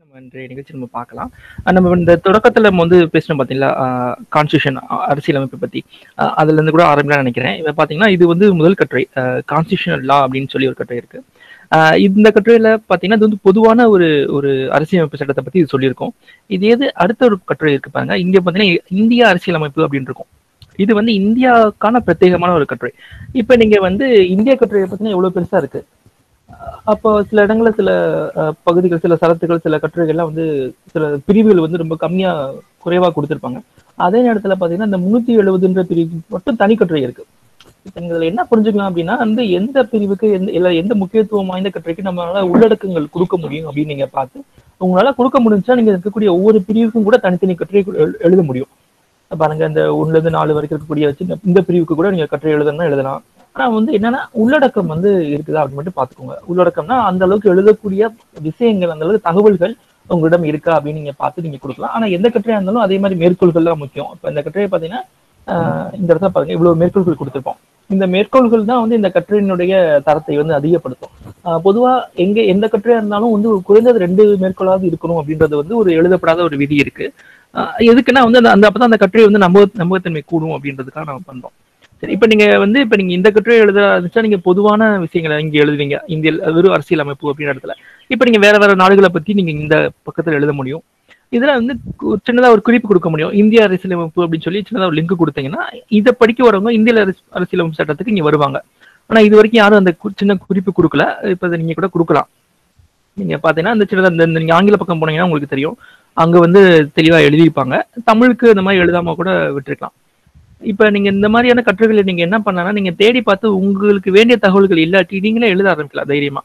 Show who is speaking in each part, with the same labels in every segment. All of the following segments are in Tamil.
Speaker 1: நம்ம இன்றைய நிகழ்ச்சி நம்ம பார்க்கலாம் அஹ் நம்ம இந்த தொடக்கத்துல நம்ம வந்து பேசணும் பாத்தீங்களா கான்ஸ்டியூஷன் அரசியலமைப்பு பத்தி அஹ் அதுல இருந்து கூட ஆரம்பிக்கலாம் நினைக்கிறேன் இப்ப பாத்தீங்கன்னா இது வந்து முதல் கட்டுரை கான்ஸ்டியூஷனல் லா அப்படின்னு சொல்லி ஒரு கட்டுரை இருக்கு அஹ் இந்த கட்டுரையில பாத்தீங்கன்னா இது வந்து பொதுவான ஒரு ஒரு அரசியலமைப்பு சட்டத்தை பத்தி இது சொல்லியிருக்கோம் இது எது அடுத்த ஒரு கட்டுரை இருக்கு பாருங்க இங்க பாத்தீங்கன்னா இந்திய அரசியலமைப்பு அப்படின்னு இருக்கும் இது வந்து இந்தியாவுக்கான பிரத்யேகமான ஒரு கட்டுரை இப்ப நீங்க வந்து இந்திய கட்டுரையை பார்த்தீங்கன்னா எவ்வளவு பெருசா இருக்கு அப்போ சில இடங்கள்ல சில அஹ், பகுதிகள் சில சரத்துகள் சில கட்டுரைகள்லாம் வந்து சில பிரிவுகள் வந்து ரொம்ப கம்மியா குறைவா கொடுத்திருப்பாங்க அதே நேரத்துல பாத்தீங்கன்னா இந்த முன்னூத்தி எழுபதுன்ற பிரிவு மட்டும் தனி கட்டுரை இருக்கு இப்ப நீங்க இதுல என்ன புரிஞ்சுக்கலாம் அப்படின்னா வந்து எந்த பிரிவுக்கு எந்த இல்ல எந்த முக்கியத்துவம் வாய்ந்த கட்டுரைக்கு நம்மளால உள்ளடக்கங்கள் கொடுக்க முடியும் அப்படின்னு நீங்க பார்த்து உங்களால கொடுக்க முடிஞ்சா நீங்க இருக்கக்கூடிய ஒவ்வொரு பிரிவுக்கும் கூட தனித்தனி கட்டுரை எழு- எழுத முடியும் பாருங்க இந்த ஒண்ணுல இருந்து நாலு வரைக்கும் இருக்கக்கூடிய வச்சு இந்த- இந்த பிரிவுக்கு கூட நீங்க கட்டுரை எழுதணும்னா எழுதலாம் ஆனா வந்து என்னன்னா உள்ளடக்கம் வந்து இருக்குதா அப்படின்னு மட்டும் பாத்துக்கோங்க உள்ளடக்கம்னா அந்த அளவுக்கு எழுதக்கூடிய விஷயங்கள் அந்த அளவுக்கு தகவல்கள் உங்களிடம் இருக்கா அப்படின்னு நீங்க பார்த்து நீங்க கொடுக்கலாம் ஆனா எந்த கட்டுரையா இருந்தாலும் அதே மாதிரி மேற்கோள்கள் தான் முக்கியம் இப்ப இந்த கட்டுரையை பாத்தீங்கன்னா ஆஹ் இந்த இடத்துல பாருங்க இவ்வளவு மேற்கோள்கள் கொடுத்திருப்போம் இந்த மேற்கோள்கள் தான் வந்து இந்த கட்டுரையினுடைய தரத்தை வந்து அதிகப்படுத்தும் ஆஹ் பொதுவா எங்க எந்த கட்டுரையா இருந்தாலும் வந்து ஒரு குறைந்தது ரெண்டு மேற்கோளாவது இருக்கணும் அப்படின்றது வந்து ஒரு எழுதப்படாத ஒரு விதி இருக்கு ஆஹ் எதுக்குன்னா வந்து அந்த அந்த அப்பதான் அந்த கட்டுரை வந்து நம்ப நம்பகத்தன்மை கூடும் அப்படின்றதுக்காக நம்ம பண்றோம் சரி இப்ப நீங்க வந்து இப்ப நீங்க இந்த கட்டுரை எழுத ஆரம்பிச்சா நீங்க பொதுவான விஷயங்களை இங்க எழுதுவீங்க இந்திய வெறும் அரசியல் அமைப்பு அப்படின்ற இடத்துல இப்ப நீங்க வேற வேற நாடுகளை பத்தி நீங்க இந்த பக்கத்துல எழுத முடியும் இதுல வந்து கு- சின்னதா ஒரு குறிப்பு கொடுக்க முடியும் இந்திய அரசியலமைப்பு அப்படின்னு சொல்லி சின்னதா ஒரு லிங்க் கொடுத்தீங்கன்னா இதை படிக்க வரவங்க இந்திய அரசு- அரசியலமைப்பு சட்டத்துக்கு இங்க வருவாங்க ஆனா இது வரைக்கும் யாரும் அந்த கு- சின்ன குறிப்பு கொடுக்கல இப்ப இதை நீங்க கூட கொடுக்கலாம் நீங்க பாத்தீங்கன்னா இந்த சின்னதா இந்த இந்த நீங்க ஆங்கில பக்கம் போனீங்கன்னா உங்களுக்கு தெரியும் அங்க வந்து தெளிவா எழுதியிருப்பாங்க தமிழுக்கு இந்த மாதிரி எழுதாம கூட விட்டுருக்கலாம் இப்ப நீங்க இந்த மாதிரியான கட்டுரைகளை நீங்க என்ன பண்ணலாம் நீங்க தேடி பார்த்து உங்களுக்கு வேண்டிய தகவல்கள் இல்லாட்டி நீங்களே எழுத ஆரம்பிக்கலாம் தைரியமா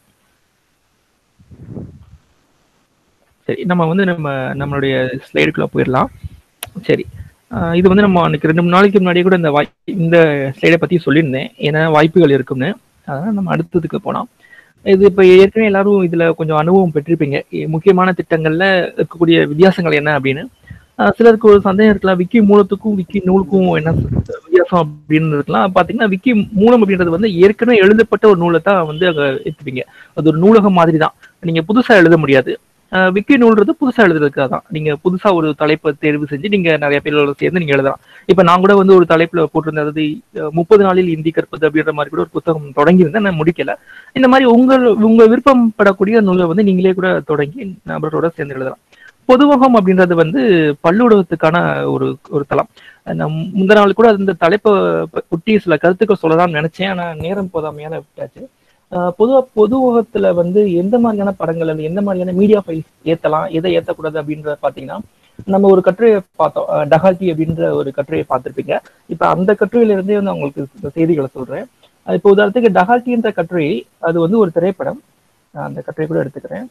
Speaker 1: சரி நம்ம வந்து நம்ம நம்மளுடைய ஸ்லைடுக்குள்ள போயிடலாம் சரி ஆஹ் இது வந்து நம்ம அன்னைக்கு ரெண்டு மூணு நாளைக்கு முன்னாடியே கூட இந்த வாய் இந்த ஸ்லைடை பத்தி சொல்லியிருந்தேன் ஏன்னா வாய்ப்புகள் இருக்கும்னு அதனால நம்ம அடுத்ததுக்கு போலாம் இது இப்ப ஏற்கனவே எல்லாரும் இதுல கொஞ்சம் அனுபவம் பெற்றிருப்பீங்க இ- முக்கியமான திட்டங்கள்ல இருக்கக்கூடிய வித்தியாசங்கள் என்ன அப்படின்னு ஆஹ் சிலருக்கு ஒரு சந்தேகம் இருக்கலாம் விக்கி மூலத்துக்கும் விக்கி நூலுக்கும் என்ன வித்தியாசம் அப்படின்னு இருக்கலாம் பாத்தீங்கன்னா விக்கி மூலம் அப்படின்றது வந்து ஏற்கனவே எழுதப்பட்ட ஒரு நூலை தான் வந்து அங்க எடுத்துப்பீங்க அது ஒரு நூலகம் மாதிரி தான் நீங்க புதுசா எழுத முடியாது ஆஹ் விக்கி நூல்றது புதுசா எழுதுறதுக்காக தான் நீங்க புதுசா ஒரு தலைப்பை தேர்வு செஞ்சு நீங்க நிறைய பேரோட சேர்ந்து நீங்க எழுதலாம் இப்ப நான் கூட வந்து ஒரு தலைப்புல போட்டிருந்தேன் அதாவது அஹ் முப்பது நாளில் இந்தி கற்பது அப்படின்ற மாதிரி கூட ஒரு புத்தகம் தொடங்கியிருந்தேன் நான் முடிக்கல இந்த மாதிரி உங்கள் உங்க விருப்பம் படக்கூடிய நூலை வந்து நீங்களே கூட தொடங்கி நபரோட சேர்ந்து எழுதலாம் பொதுவகம் அப்படின்றது வந்து பல்லூடகத்துக்கான ஒரு ஒரு தளம் நான் முந்தின நாள் கூட அந்த தலைப்பை ப- ஒட்டி சில கருத்துக்கள் சொல்லலாம்னு நினைச்சேன் ஆனா நேரம் போதாமையால விட்டாச்சு ஆஹ் பொதுவா பொதுவகத்துல வந்து எந்த மாதிரியான படங்கள் அல்லது எந்த மாதிரியான மீடியா ஃபைல்ஸ் ஏத்தலாம் எதை ஏத்தக்கூடாது அப்படின்றத பாத்தீங்கன்னா நம்ம ஒரு கட்டுரையை பார்த்தோம் அஹ் டகால்டி அப்படின்ற ஒரு கட்டுரையை பார்த்திருப்பீங்க இப்ப அந்த கட்டுரையில இருந்தே வந்து உங்களுக்கு சில செய்திகளை சொல்றேன் அஹ் இப்போ உதாரணத்துக்கு டகால்டின்ற கட்டுரை அது வந்து ஒரு திரைப்படம் நான் அந்த கட்டுரை கூட எடுத்துக்கிறேன்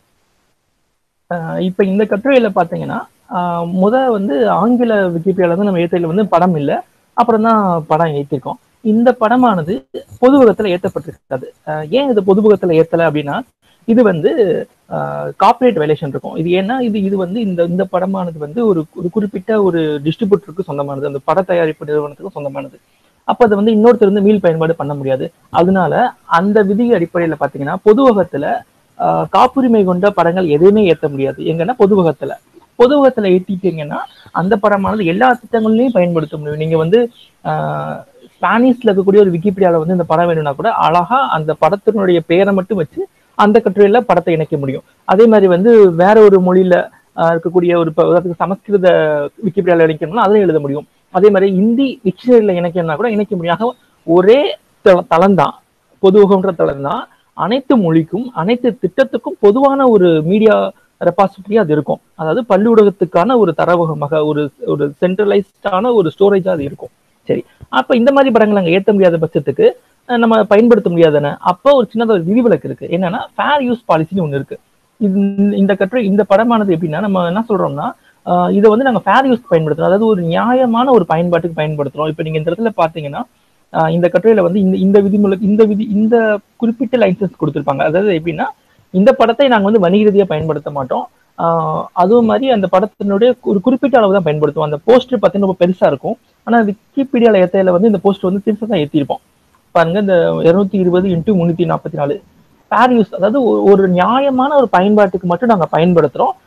Speaker 1: ஆஹ் இப்ப இந்த கட்டுரையில பாத்தீங்கன்னா ஆஹ் முத வந்து ஆங்கில விக்கிபீடியால வந்து நம்ம ஏத்தையில வந்து படம் இல்லை அப்புறம் தான் படம் ஏத்திருக்கோம் இந்த படமானது பொதுவகத்துல ஏத்தப்பட்டிருக்காது ஆஹ் ஏன் இது பொதுவகத்துல ஏத்தல அப்படின்னா இது வந்து கார்ப்பரேட் வேலேஷன் இருக்கும் இது ஏன்னா இது இது வந்து இந்த இந்த படமானது வந்து ஒரு ஒரு குறிப்பிட்ட ஒரு டிஸ்ட்ரிபியூட்டருக்கு சொந்தமானது அந்த பட தயாரிப்பு நிறுவனத்துக்கு சொந்தமானது அப்ப அதை வந்து இன்னொருத்தர் வந்து மீள் பயன்பாடு பண்ண முடியாது அதனால அந்த விதி அடிப்படையில பாத்தீங்கன்னா பொதுவகத்துல ஆஹ் காப்புரிமை கொண்ட படங்கள் எதையுமே ஏத்த முடியாது எங்கன்னா பொதுவகத்துல பொதுவகத்துல ஏத்திட்டீங்கன்னா அந்த படமானது எல்லா திட்டங்கள்லயும் பயன்படுத்த முடியும் நீங்க வந்து ஆஹ் ஸ்பானிஷ்ல இருக்கக்கூடிய ஒரு விக்கிபீடியால வந்து இந்த படம் வேணும்னா கூட அழகா அந்த படத்தினுடைய பெயரை மட்டும் வச்சு அந்த கட்டுரையில படத்தை இணைக்க முடியும் அதே மாதிரி வந்து வேற ஒரு மொழியில ஆஹ் இருக்கக்கூடிய ஒரு இப்ப உதாரணத்துக்கு சமஸ்கிருத விக்கிபீடியால இணைக்கணும்னா அதில் எழுத முடியும் அதே மாதிரி இந்தி டிக்ஷனரியில இணைக்கணும்னா கூட இணைக்க முடியும் ஆக ஒரே தளம் தான் பொதுவகம்ன்ற தளம் தான் அனைத்து மொழிக்கும் அனைத்து திட்டத்துக்கும் பொதுவான ஒரு மீடியா ரெபாசிட்டரி அது இருக்கும் அதாவது பள்ளியூடகத்துக்கான ஒரு தரவகமாக ஒரு ஒரு சென்ட்ரலைஸ்டான ஒரு ஸ்டோரேஜா அது இருக்கும் சரி அப்ப இந்த மாதிரி படங்கள் அங்க ஏத்த முடியாத பட்சத்துக்கு அஹ் நம்ம பயன்படுத்த முடியாதுன்னு அப்போ ஒரு சின்னதாக ஒரு விதிவிலக்கு இருக்கு என்னன்னா ஃபேர் யூஸ் பாலிசின்னு ஒண்ணு இருக்கு இது இந்த கட்டுரை இந்த படமானது எப்படின்னா நம்ம என்ன சொல்றோம்னா ஆஹ் இதை வந்து நாங்க ஃபேர் யூஸ் பயன்படுத்துறோம் அதாவது ஒரு நியாயமான ஒரு பயன்பாட்டுக்கு பயன்படுத்துறோம் இப்போ நீங்க இந்த இடத்துல பாத்தீங்கன்னா ஆஹ் இந்த கட்டுரையில வந்து இந்த இந்த விதிமுறை இந்த விதி இந்த குறிப்பிட்ட லைசன்ஸ் கொடுத்திருப்பாங்க அதாவது எப்படின்னா இந்த படத்தை நாங்க வந்து வணிக ரீதியா பயன்படுத்த மாட்டோம் ஆஹ் அதுவும் மாதிரி அந்த படத்தினுடைய ஒரு குறிப்பிட்ட அளவு தான் பயன்படுத்துவோம் அந்த போஸ்டர் பார்த்தீங்கன்னா ரொம்ப பெருசா இருக்கும் ஆனா விக்கிபீடியால ஏத்தையில வந்து இந்த போஸ்டர் வந்து சிறுசா தான் ஏற்றிருப்போம் பாருங்க இந்த இருநூத்தி இருபது இன்ட்டு முன்னூத்தி நாற்பத்தி நாலு ஃபேர் யூஸ் அதாவது ஒ- ஒரு நியாயமான ஒரு பயன்பாட்டுக்கு மட்டும் நாங்க பயன்படுத்துறோம்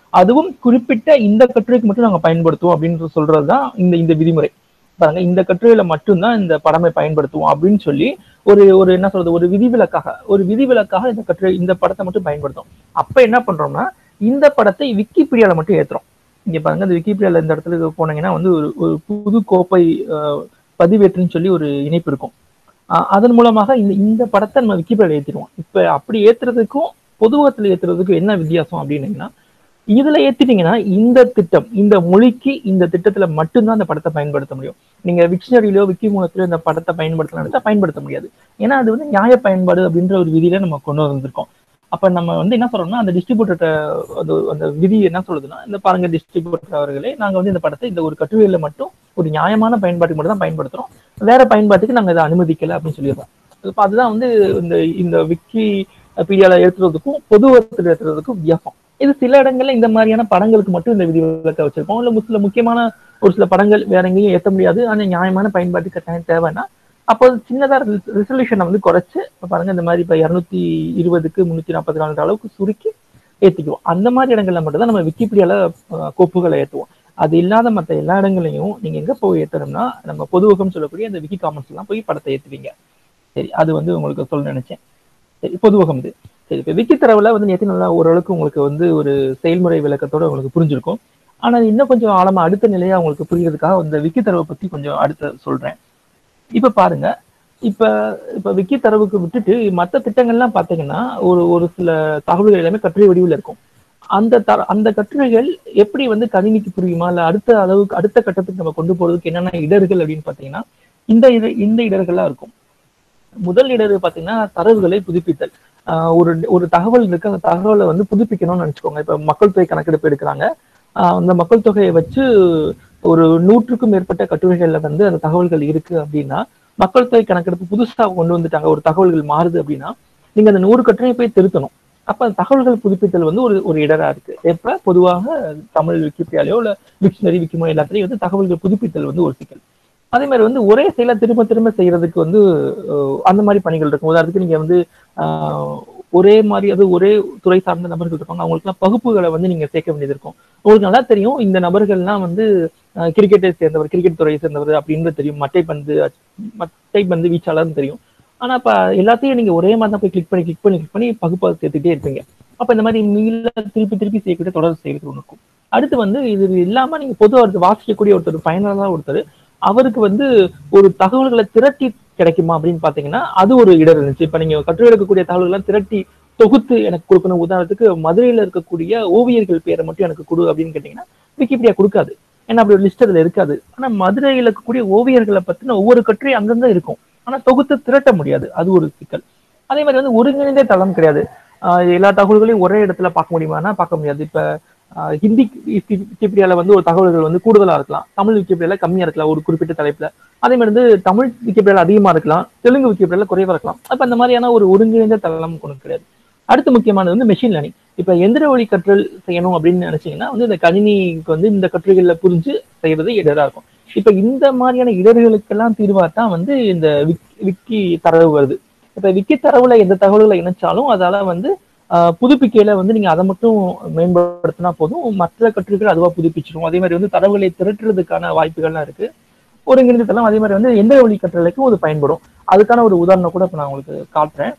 Speaker 1: அதுவும் குறிப்பிட்ட இந்த கட்டுரைக்கு மட்டும் நாங்க பயன்படுத்துவோம் அப்படின்னு சொல்றதுதான் இந்த இந்த விதிமுறை பாருங்க இந்த கட்டுரையில மட்டும்தான் இந்த படமை பயன்படுத்துவோம் அப்படின்னு சொல்லி ஒரு ஒரு என்ன சொல்றது ஒரு விதிவிலக்காக ஒரு விதிவிலக்காக இந்த கட்டுரை இந்த படத்தை மட்டும் பயன்படுத்தும் அப்ப என்ன பண்றோம்னா இந்த படத்தை விக்கிபீடியால மட்டும் ஏத்துறோம் இங்க பாருங்க இந்த விக்கிபீடியால இந்த இடத்துல போனீங்கன்னா வந்து ஒரு ஒரு புது கோப்பை அஹ், பதிவேற்றுன்னு சொல்லி ஒரு இணைப்பு இருக்கும் அஹ், அதன் மூலமாக இந்த இந்த படத்தை நம்ம விக்கிபீடியால ஏத்திடுவோம் இப்ப அப்படி ஏத்துறதுக்கும் பொதுவகத்துல ஏத்துறதுக்கும் என்ன வித்தியாசம் அப்படின்னீங்கன்னா இதுல ஏத்திட்டீங்கன்னா இந்த திட்டம் இந்த மொழிக்கு இந்த திட்டத்துல மட்டும்தான் அந்த படத்தை பயன்படுத்த முடியும் நீங்க விக்ஷனரியிலோ விக்கி மூலத்திலோ இந்த படத்தை பயன்படுத்தலாம் நினைச்சா பயன்படுத்த முடியாது ஏன்னா அது வந்து நியாய பயன்பாடு அப்படின்ற ஒரு விதியில நம்ம கொண்டு வந்திருக்கோம் அப்ப நம்ம வந்து என்ன சொல்றோம்னா அந்த டிஸ்ட்ரிபியூட்டர் அது அந்த விதி என்ன சொல்லுதுன்னா இந்த பாருங்க டிஸ்ட்ரிபியூட்டர் அவர்களே நாங்க வந்து இந்த படத்தை இந்த ஒரு கட்டுரையில மட்டும் ஒரு நியாயமான பயன்பாட்டுக்கு மட்டும் தான் பயன்படுத்துறோம் வேற பயன்பாட்டுக்கு நாங்க இதை அனுமதிக்கல அப்படின்னு சொல்லிடுறோம் இப்ப அதுதான் வந்து இந்த இந்த விக்கி பீடியால ஏற்றுறதுக்கும் பொதுவத்தில் ஏற்றுறதுக்கும் வித்தியாசம் இது சில இடங்கள்ல இந்த மாதிரியான படங்களுக்கு மட்டும் இந்த விதிவிலக்க வச்சிருப்போம் இல்ல சில முக்கியமான ஒரு சில படங்கள் வேற எங்கேயும் ஏத்த முடியாது ஆனா நியாயமான பயன்பாட்டுக்கு கட்டாயம் தேவைன்னா அப்போ சின்னதா ரெசல்யூஷனை வந்து குறைச்சு இப்ப பாருங்க இந்த மாதிரி இப்ப இருநூத்தி இருபதுக்கு முன்னூத்தி நாற்பத்தி நாலு அளவுக்கு சுருக்கி ஏத்திக்குவோம் அந்த மாதிரி இடங்கள்ல மட்டும் தான் நம்ம விக்கிபீடியால அஹ், கோப்புகளை ஏத்துவோம் அது இல்லாத மற்ற எல்லா இடங்களையும் நீங்க எங்க போய் ஏத்தணும்னா நம்ம பொதுவகம் சொல்லக்கூடிய அந்த விக்கி காமன்ஸ் எல்லாம் போய் படத்தை ஏத்துவீங்க சரி அது வந்து உங்களுக்கு சொல்ல நினைச்சேன் சரி பொதுவகம் இது சரி இப்போ விக்கி தரவுல வந்து நேற்று நல்லா ஓரளவுக்கு உங்களுக்கு வந்து ஒரு செயல்முறை விளக்கத்தோட உங்களுக்கு புரிஞ்சிருக்கும் ஆனா அது இன்னும் கொஞ்சம் ஆழமா அடுத்த நிலையா உங்களுக்கு புரியறதுக்காக இந்த விக்கி தரவை பத்தி கொஞ்சம் அடுத்த சொல்றேன் இப்ப பாருங்க இப்ப இப்ப விக்கி தரவுக்கு விட்டுட்டு மற்ற திட்டங்கள்லாம் பாத்தீங்கன்னா ஒரு ஒரு சில தகவல்கள் எல்லாமே கட்டுரை வடிவில் இருக்கும் அந்த தர அந்த கட்டுரைகள் எப்படி வந்து கணினிக்கு புரியுமா இல்ல அடுத்த அளவுக்கு அடுத்த கட்டத்துக்கு நம்ம கொண்டு போறதுக்கு என்னென்ன இடர்கள் அப்படின்னு பாத்தீங்கன்னா இந்த இட இந்த இடர்கள்லாம் இருக்கும் முதல் இடர் பாத்தீங்கன்னா தரவுகளை புதுப்பித்தல் ஆஹ் ஒரு ஒரு தகவல் இருக்கு அந்த தகவலை வந்து புதுப்பிக்கணும்னு நினைச்சுக்கோங்க இப்ப மக்கள் தொகை கணக்கெடுப்பு எடுக்கிறாங்க ஆஹ் அந்த மக்கள் தொகையை வச்சு ஒரு நூற்றுக்கும் மேற்பட்ட கட்டுரைகள்ல வந்து அந்த தகவல்கள் இருக்கு அப்படின்னா மக்கள் தொகை கணக்கெடுப்பு புதுசா கொண்டு வந்துட்டாங்க ஒரு தகவல்கள் மாறுது அப்படின்னா நீங்க அந்த நூறு கட்டுரையை போய் திருத்தணும் அப்ப அந்த தகவல்கள் புதுப்பித்தல் வந்து ஒரு ஒரு இடரா இருக்கு எப்ப பொதுவாக தமிழ் விக்கிபீடியாலயோ இல்ல டிக்ஷனரி விக்கிமோ எல்லாத்துலயும் வந்து தகவல்கள் புதுப்பித்தல் வந்து ஒரு சிக்கல் அதே மாதிரி வந்து ஒரே செயலை திரும்ப திரும்ப செய்யறதுக்கு வந்து அஹ், அந்த மாதிரி பணிகள் இருக்கும் உதாரணத்துக்கு நீங்க வந்து ஆஹ், ஒரே மாதிரி அது ஒரே துறை சார்ந்த நபர்கள் இருப்பாங்க அவங்களுக்குலாம் பகுப்புகளை வந்து நீங்க சேர்க்க வேண்டியது இருக்கும் உங்களுக்கு நல்லா தெரியும் இந்த நபர்கள்லாம் வந்து அஹ், கிரிக்கெட்டை சேர்ந்தவர் கிரிக்கெட் துறையை சேர்ந்தவர் அப்படின்னு தெரியும் மட்டை பந்து மட்டை பந்து வீச்சாளர்னு தெரியும் ஆனா இப்ப எல்லாத்தையும் நீங்க ஒரே மாதிரி தான் போய் கிளிக் பண்ணி கிளிக் பண்ணி கிளிக் பண்ணி பகுப்பா சேர்த்துட்டே இருப்பீங்க அப்ப இந்த மாதிரி மீள திருப்பி திருப்பி செய்யக்கூடிய தொடர் செயல்கள் ஒன்று இருக்கும் அடுத்து வந்து இது இல்லாம நீங்க பொதுவாக ஒருத்தர் வாசிக்கக்கூடிய ஒருத்தர் பயனாளராக ஒருத்தர் அவருக்கு வந்து ஒரு தகவல்களை திரட்டி கிடைக்குமா அப்படின்னு பாத்தீங்கன்னா அது ஒரு இடர் இருந்துச்சு இப்ப நீங்க கட்டுரை எடுக்கக்கூடிய தகவல்களை திரட்டி தொகுத்து எனக்கு கொடுக்கணும் உதாரணத்துக்கு மதுரையில இருக்கக்கூடிய ஓவியர்கள் பேரை மட்டும் எனக்கு கொடு அப்படின்னு கேட்டீங்கன்னா விக்கிபீடியா கொடுக்காது ஏன்னா அப்படி ஒரு லிஸ்ட் அதுல இருக்காது ஆனா மதுரையில இருக்கக்கூடிய ஓவியர்களை பத்தின ஒவ்வொரு கட்டுரையும் அங்கங்க இருக்கும் ஆனா தொகுத்து திரட்ட முடியாது அது ஒரு சிக்கல் அதே மாதிரி வந்து ஒருங்கிணைந்த தளம் கிடையாது ஆஹ் எல்லா தகவல்களையும் ஒரே இடத்துல பார்க்க முடியுமானா பார்க்க முடியாது இப்ப ஆஹ் ஹிந்தி விக்கி- விக்கிபீடியால வந்து ஒரு தகவல்கள் வந்து கூடுதலா இருக்கலாம் தமிழ் விக்கிபீடியால கம்மியா இருக்கலாம் ஒரு குறிப்பிட்ட தலைப்புல அதே மாதிரி வந்து தமிழ் விக்கிபீடியால அதிகமா இருக்கலாம் தெலுங்கு விக்கிபீடியால குறைவா இருக்கலாம் அப்ப அந்த மாதிரியான ஒரு ஒருங்கிணைந்த தளம் கொண்டு கிடையாது அடுத்து முக்கியமானது வந்து மெஷின் லேர்னிங் இப்ப எந்திர வழி கற்றல் செய்யணும் அப்படின்னு நினைச்சீங்கன்னா வந்து இந்த கணினிக்கு வந்து இந்த கட்டுரைகள்ல புரிஞ்சு செய்யறது இடரா இருக்கும் இப்ப இந்த மாதிரியான இடர்களுக்கெல்லாம் தீர்வா தான் வந்து இந்த விக்- விக்கி தரவு வருது இப்ப விக்கி தரவுல எந்த தகவல்களை இணைச்சாலும் அதால வந்து ஆஹ், புதுப்பிக்கையில வந்து நீங்க அதை மட்டும் மேம்படுத்தினா போதும் மற்ற கட்டுரைகள் அதுவா புதுப்பிச்சிடும் அதே மாதிரி வந்து தரவுகளை திரட்டுறதுக்கான வாய்ப்புகள்லாம் இருக்கு ஒருங்கிணைந்த தளம் அதே மாதிரி வந்து எந்த வழி கற்றலுக்கும் அது பயன்படும் அதுக்கான ஒரு உதாரணம் கூட இப்ப நான் உங்களுக்கு காட்டுறேன்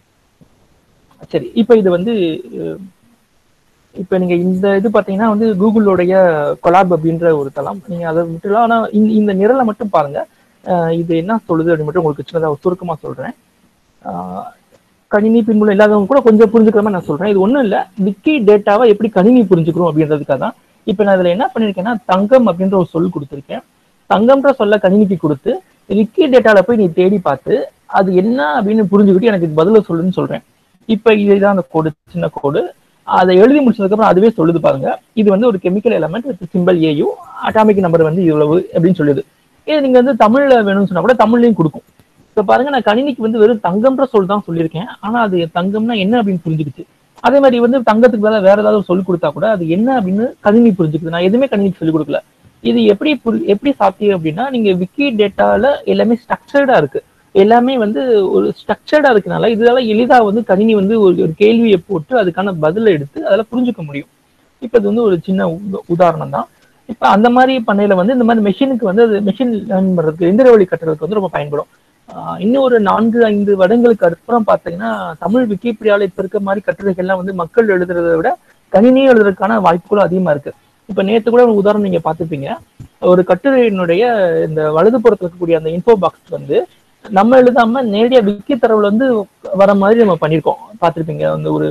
Speaker 1: சரி இப்ப இது வந்து அஹ், இப்ப நீங்க இந்த இது பாத்தீங்கன்னா வந்து கூகுளோடைய கொலாப் அப்படின்ற ஒரு தளம் நீங்க அதை விட்டுலாம் ஆனா இந்த- இந்த நிரலை மட்டும் பாருங்க அஹ், இது என்ன சொல்லுது அப்படின்னு மட்டும் உங்களுக்கு சின்னதா ஒரு சுருக்கமா சொல்றேன் ஆஹ், கணினி பின்புலம் இல்லாதவங்க கூட கொஞ்சம் புரிஞ்சுக்கிற மாதிரி நான் சொல்றேன் இது ஒண்ணும் இல்ல விக்கி டேட்டாவை எப்படி கணினி புரிஞ்சுக்கிறோம் அப்படின்றதுக்காக தான் இப்ப நான் இதுல என்ன பண்ணிருக்கேன்னா தங்கம் அப்படின்ற ஒரு சொல் கொடுத்துருக்கேன் தங்கம்ன்ற சொல்ல கணினிக்கு கொடுத்து விக்கி டேட்டால போய் நீ தேடி பார்த்து அது என்ன அப்படின்னு புரிஞ்சுக்கிட்டு எனக்கு இது பதில சொல்லுன்னு சொல்றேன் இப்ப இதுதான் அந்த கோடு சின்ன கோடு அதை எழுதி முடிச்சதுக்கு அப்புறம் அதுவே சொல்லுது பாருங்க இது வந்து ஒரு chemical element with symbol AU atomic number வந்து இவ்வளவு அப்படின்னு சொல்லுது இது நீங்க வந்து தமிழ்ல வேணும்னு சொன்னா கூட தமிழ்லயும் கொடுக்கும் இப்ப பாருங்க நான் கணினிக்கு வந்து வெறும் தங்கம்ன்ற சொல் தான் சொல்லியிருக்கேன் ஆனா அது தங்கம்னா என்ன அப்படின்னு புரிஞ்சுக்கிச்சு அதே மாதிரி வந்து தங்கத்துக்கு பதிலா வேற ஏதாவது ஒரு சொல் கொடுத்தா கூட அது என்ன அப்படின்னு கணினி புரிஞ்சுக்குது நான் எதுவுமே கணினிக்கு சொல்லி கொடுக்கல இது எப்படி புரி எப்படி சாத்தியம் அப்படின்னா நீங்க விக்கி டேட்டால எல்லாமே ஸ்ட்ரக்சர்டா இருக்கு எல்லாமே வந்து ஒரு ஸ்ட்ரக்சர்டா இருக்கனால இதனால எளிதா வந்து கணினி வந்து ஒரு ஒரு கேள்வியை போட்டு அதுக்கான பதிலை எடுத்து அதெல்லாம் புரிஞ்சுக்க முடியும் இப்போ இது வந்து ஒரு சின்ன உத- உதாரணம் தான் இப்போ அந்த மாதிரி பண்ணையில வந்து இந்த மாதிரி மெஷினுக்கு வந்து அது மெஷின் லேர்ன் பண்றதுக்கு எந்திர வழி கட்டுறதுக்கு வந்து ரொம்ப பயன்படும் ஆஹ் இன்னும் ஒரு நான்கு ஐந்து வருடங்களுக்கு அப்புறம் பார்த்தீங்கன்னா தமிழ் விக்கிபீடியாவில் இப்போ இருக்க மாதிரி கட்டுரைகள்லாம் வந்து மக்கள் எழுதுறதை விட கணினியே எழுதுறதுக்கான வாய்ப்புகளும் அதிகமா இருக்கு இப்போ நேற்று கூட ஒரு உதாரணம் நீங்க பார்த்துருப்பீங்க ஒரு கட்டுரையினுடைய இந்த வலதுபுறத்துல இருக்கக்கூடிய அந்த இன்ஃபோ பாக்ஸ் வந்து நம்ம எழுதாம நேரடியா விக்கி தரவுல வந்து வர மாதிரி நம்ம பண்ணியிருக்கோம் பார்த்திருப்பீங்க அந்த ஒரு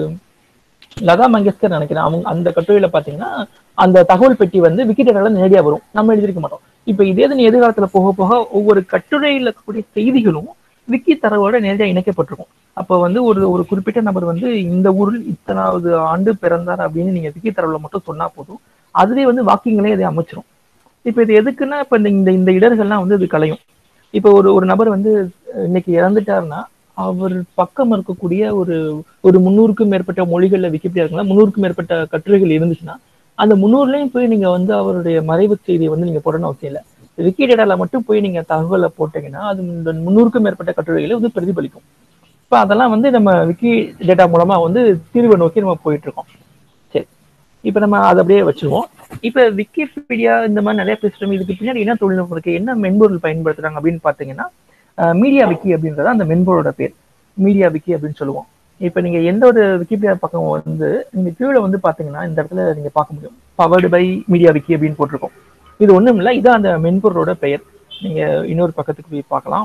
Speaker 1: லதா மங்கேஷ்கர் நினைக்கிறேன் அவங்க அந்த கட்டுரையில பாத்தீங்கன்னா அந்த தகவல் பெட்டி வந்து விக்கிடேட்டால நேரடியா வரும் நம்ம எழுதிருக்க மாட்டோம் இப்ப இதே இது நீ எதிர்காலத்துல போக போக ஒவ்வொரு கட்டுரையில இருக்கக்கூடிய செய்திகளும் விக்கி தரவோட நேரடியா இணைக்கப்பட்டிருக்கும் அப்ப வந்து ஒரு ஒரு குறிப்பிட்ட நபர் வந்து இந்த ஊரில் இத்தனாவது ஆண்டு பிறந்தார் அப்படின்னு நீங்க விக்கி தரவுல மட்டும் சொன்னா போதும் அதுவே வந்து வாக்கியங்களே அதை அமைச்சிரும் இப்ப இது எதுக்குன்னா இப்ப இந்த இந்த இந்த இடர்கள்லாம் வந்து இது கலையும் இப்ப ஒரு ஒரு நபர் வந்து அஹ், இன்னைக்கு இறந்துட்டாருன்னா அவர் பக்கம் இருக்கக்கூடிய ஒரு ஒரு முந்நூறுக்கும் மேற்பட்ட மொழிகள்ல விக்கிபீடியா இருக்குங்களா முந்நூறுக்கும் மேற்பட்ட கட்டுரைகள் இருந்துச்சுன்னா அந்த முந்நூறுலயும் போய் நீங்க வந்து அவருடைய மறைவு செய்தியை வந்து நீங்க போடணும் அவசியம் இல்லை விக்கிடேட்டால மட்டும் போய் நீங்க தகவலை போட்டீங்கன்னா அது இந்த முந்நூறுக்கும் மேற்பட்ட கட்டுரைகளை வந்து பிரதிபலிக்கும் இப்ப அதெல்லாம் வந்து நம்ம விக்கி டேட்டா மூலமா வந்து தீர்வை நோக்கி நம்ம போயிட்டு இருக்கோம் சரி இப்ப நம்ம அதை அப்படியே வச்சிருவோம் இப்ப விக்கிபீடியா இந்த மாதிரி நிறைய பேசுறோம் இதுக்கு பின்னாடி என்ன தொழில்நுட்பம் இருக்கு என்ன மென்பொருள் பயன்படுத்துறாங்க அப்படின்னு பாத்தீங்கன்னா மீடியா விக்கி அப்படின்றது அந்த மென்பொருளோட பேர் மீடியா விக்கி அப்படின்னு சொல்லுவோம் இப்ப நீங்க எந்த ஒரு விக்கிபீடியா பக்கம் வந்து நீங்க கீழே வந்து பாத்தீங்கன்னா இந்த இடத்துல நீங்க பார்க்க முடியும் பவர்டு பை மீடியா விக்கி அப்படின்னு போட்டிருக்கோம் இது ஒண்ணும் இல்ல இதான் அந்த மென்பொருளோட பெயர் நீங்க இன்னொரு பக்கத்துக்கு போய் பார்க்கலாம்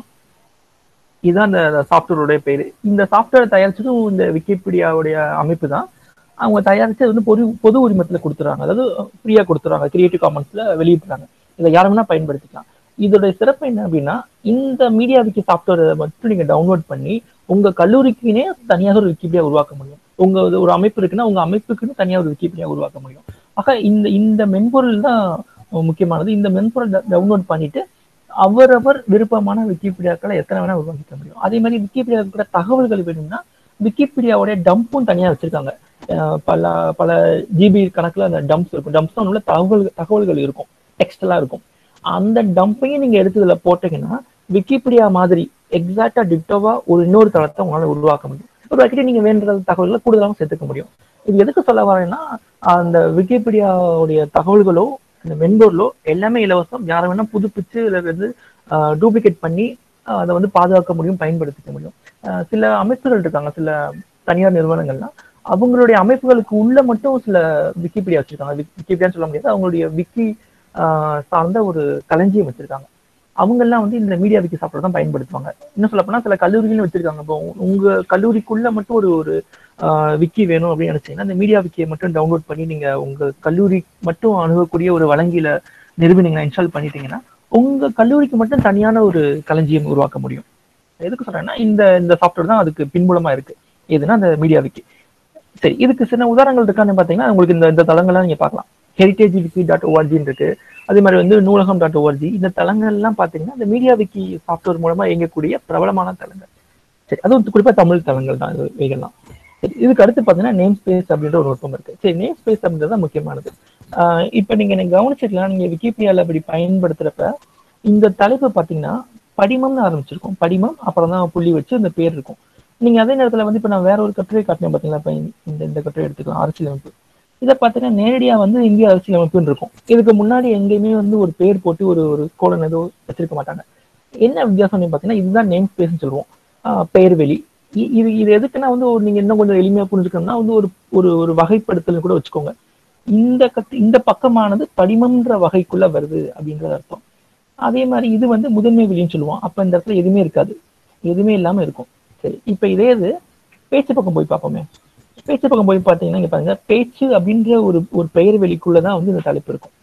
Speaker 1: இதுதான் அந்த சாஃப்ட்வேரோட பேர் இந்த சாஃப்ட்வேர் தயாரிச்சதும் இந்த விக்கிபீடியாவுடைய அமைப்பு தான் அவங்க தயாரிச்சு வந்து பொது பொது உரிமத்துல கொடுத்துறாங்க அதாவது ஃப்ரீயா கொடுத்துறாங்க கிரியேட்டிவ் காமன்ஸ்ல வெளியிட்டுறாங்க இதை யார் வேணா பயன்படுத்திக்கலாம் இதோட சிறப்பு என்ன அப்படின்னா இந்த மீடியா விக்கி சாஃப்ட்வேரை மட்டும் நீங்க டவுன்லோட் பண்ணி உங்க கல்லூரிக்குனே தனியாக ஒரு விக்கிபீடியா உருவாக்க முடியும் உங்க இது ஒரு அமைப்பு இருக்குன்னா உங்க அமைப்புக்குன்னு தனியா ஒரு விக்கிபீடியா உருவாக்க முடியும் ஆக இந்த இந்த மென்பொருள் தான் முக்கியமானது இந்த மென்பொருள் டவுன்லோட் பண்ணிட்டு அவரவர் விருப்பமான விக்கிபீடியாக்களை எத்தனை வேணா உருவாக்கிக்க முடியும் அதே மாதிரி விக்கிபீடியா கூட தகவல்கள் வேணும்னா விக்கிபீடியாவுடைய டம்பும் தனியா வச்சிருக்காங்க அஹ் பல பல ஜிபி கணக்குல அந்த டம்ப்ஸ் இருக்கும் டம்ப்ஸ் உள்ள தகவல் தகவல்கள் இருக்கும் டெக்ஸ்ட் எல்லாம் இருக்கும் அந்த டம்பையும் நீங்க எடுத்து இதுல போட்டீங்கன்னா விக்கிபீடியா மாதிரி எக்ஸாக்டா டிக்டோவா ஒரு இன்னொரு தளத்தை உங்களால உருவாக்க முடியும் உருவாக்கிட்டு நீங்க வேண்ட தகவல்களை கூடுதலாகவும் சேர்த்துக்க முடியும் இது எதுக்கு சொல்ல வரேன்னா அந்த விக்கிபீடியாவுடைய தகவல்களோ இந்த மென்பொருளோ எல்லாமே இலவசம் யாரை வேணா புதுப்பிச்சு இதுல இருந்து டூப்ளிகேட் பண்ணி ஆஹ் அதை வந்து பாதுகாக்க முடியும் பயன்படுத்திக்க முடியும் ஆஹ் சில அமைப்புகள் இருக்காங்க சில தனியார் நிறுவனங்கள்லாம் அவங்களுடைய அமைப்புகளுக்கு உள்ள மட்டும் சில விக்கிபீடியா வச்சிருக்காங்க விக்- விக்கிபீடியான்னு சொல்ல முடியாது அவங்களுடைய விக்கி ஆஹ் சார்ந்த ஒரு களஞ்சியம் வச்சிருக்காங்க அவங்க எல்லாம் வந்து இந்த மீடியா விக்கி சாப்பிட தான் பயன்படுத்துவாங்க இன்னும் சொல்ல போனா சில கல்லூரிகளும் வச்சிருக்காங்க இப்போ உங்க கல்லூரிக்குள்ள மட்டும் ஒரு ஒரு ஆஹ் விக்கி வேணும் அப்படின்னு நினைச்சீங்கன்னா இந்த மீடியா விக்கியை மட்டும் டவுன்லோட் பண்ணி நீங்க உங்க கல்லூரி மட்டும் அணுகக்கூடிய ஒரு வழங்கியில நிறுவி நீங்க இன்ஸ்டால் பண்ணிட்டீங்கன்னா உங்க கல்லூரிக்கு மட்டும் தனியான ஒரு களஞ்சியம் உருவாக்க முடியும் எதுக்கு சொல்றேன்னா இந்த இந்த சாஃப்ட்வேர் தான் அதுக்கு பின்புலமா இருக்கு எதுனா அந்த மீடியா விக்கி சரி இதுக்கு சின்ன உதாரணங்கள் இருக்கான்னு பாத்தீங்கன்னா உங்களுக்கு இந்த இந்த தளங்கள்லாம் நீங்க பார்க்கலாம் ஹெரிட்டேஜ் விக்கி டாட் ஓஆர்ஜின்னு இருக்கு அதே மாதிரி வந்து நூலகம் டாட் ஓஆர்ஜி இந்த தளங்கள் எல்லாம் பாத்தீங்கன்னா இந்த மீடியா விக்கி சாஃப்ட்வேர் மூலமா இயங்கக்கூடிய பிரபலமான தளங்கள் சரி அதுவும் குறிப்பா தமிழ் தளங்கள் தான் இது இவைகள்லாம் சரி இதுக்கு அடுத்து பாத்தீங்கன்னா நேம் ஸ்பேஸ் அப்படின்ற ஒரு நுட்பம் இருக்கு சரி நேம் ஸ்பேஸ் அப்படின்றது தான் முக்கியமானது ஆஹ் இப்ப நீங்க எனக்கு கவனிச்சிருக்கலாம் நீங்க விக்கிபீடியால இப்படி பயன்படுத்துறப்ப இந்த தலைப்பு பாத்தீங்கன்னா படிமம்னு ஆரம்பிச்சிருக்கும் படிமம் அப்புறம் தான் புள்ளி வச்சு அந்த பேர் இருக்கும் நீங்க அதே நேரத்துல வந்து இப்ப நான் வேற ஒரு கட்டுரை காட்டினேன் பாத்தீங்களா இப்ப இந்த இந்த கட்டுரை எடுத்துக்கலாம் அரசியலமைப்பு இதை பார்த்தீங்கன்னா நேரடியா வந்து இந்திய அரசியலமைப்புன்னு இருக்கும் இதுக்கு முன்னாடி எங்கேயுமே வந்து ஒரு பேர் போட்டு ஒரு ஒரு கோலன் ஏதோ வச்சிருக்க மாட்டாங்க என்ன வித்தியாசம் பார்த்தீங்கன்னா இதுதான் நேம் ஸ்பேஸ்னு சொல்லுவோம் ஆஹ் பெயர் வெளி இ- இது இது எதுக்குன்னா வந்து ஒரு நீங்க இன்னும் கொஞ்சம் எளிமையா புரிஞ்சுக்கணும்னா வந்து ஒரு ஒரு ஒரு வகைப்படுத்தல் கூட வச்சுக்கோங்க இந்த கத்து இந்த பக்கமானது படிமம்ன்ற வகைக்குள்ள வருது அப்படின்றது அர்த்தம் அதே மாதிரி இது வந்து முதன்மை வெளின்னு சொல்லுவோம் அப்ப இந்த இடத்துல எதுவுமே இருக்காது எதுவுமே இல்லாம இருக்கும் சரி இப்ப இதே இது பேச்சு பக்கம் போய் பார்ப்போமே பேச்சு பக்கம் போய் பார்த்தீங்கன்னா இங்க பாருங்க பேச்சு அப்படின்ற ஒரு ஒரு பெயர் வெளிக்குள்ளதான் வந்து இந்த தலைப்பு இருக்கும்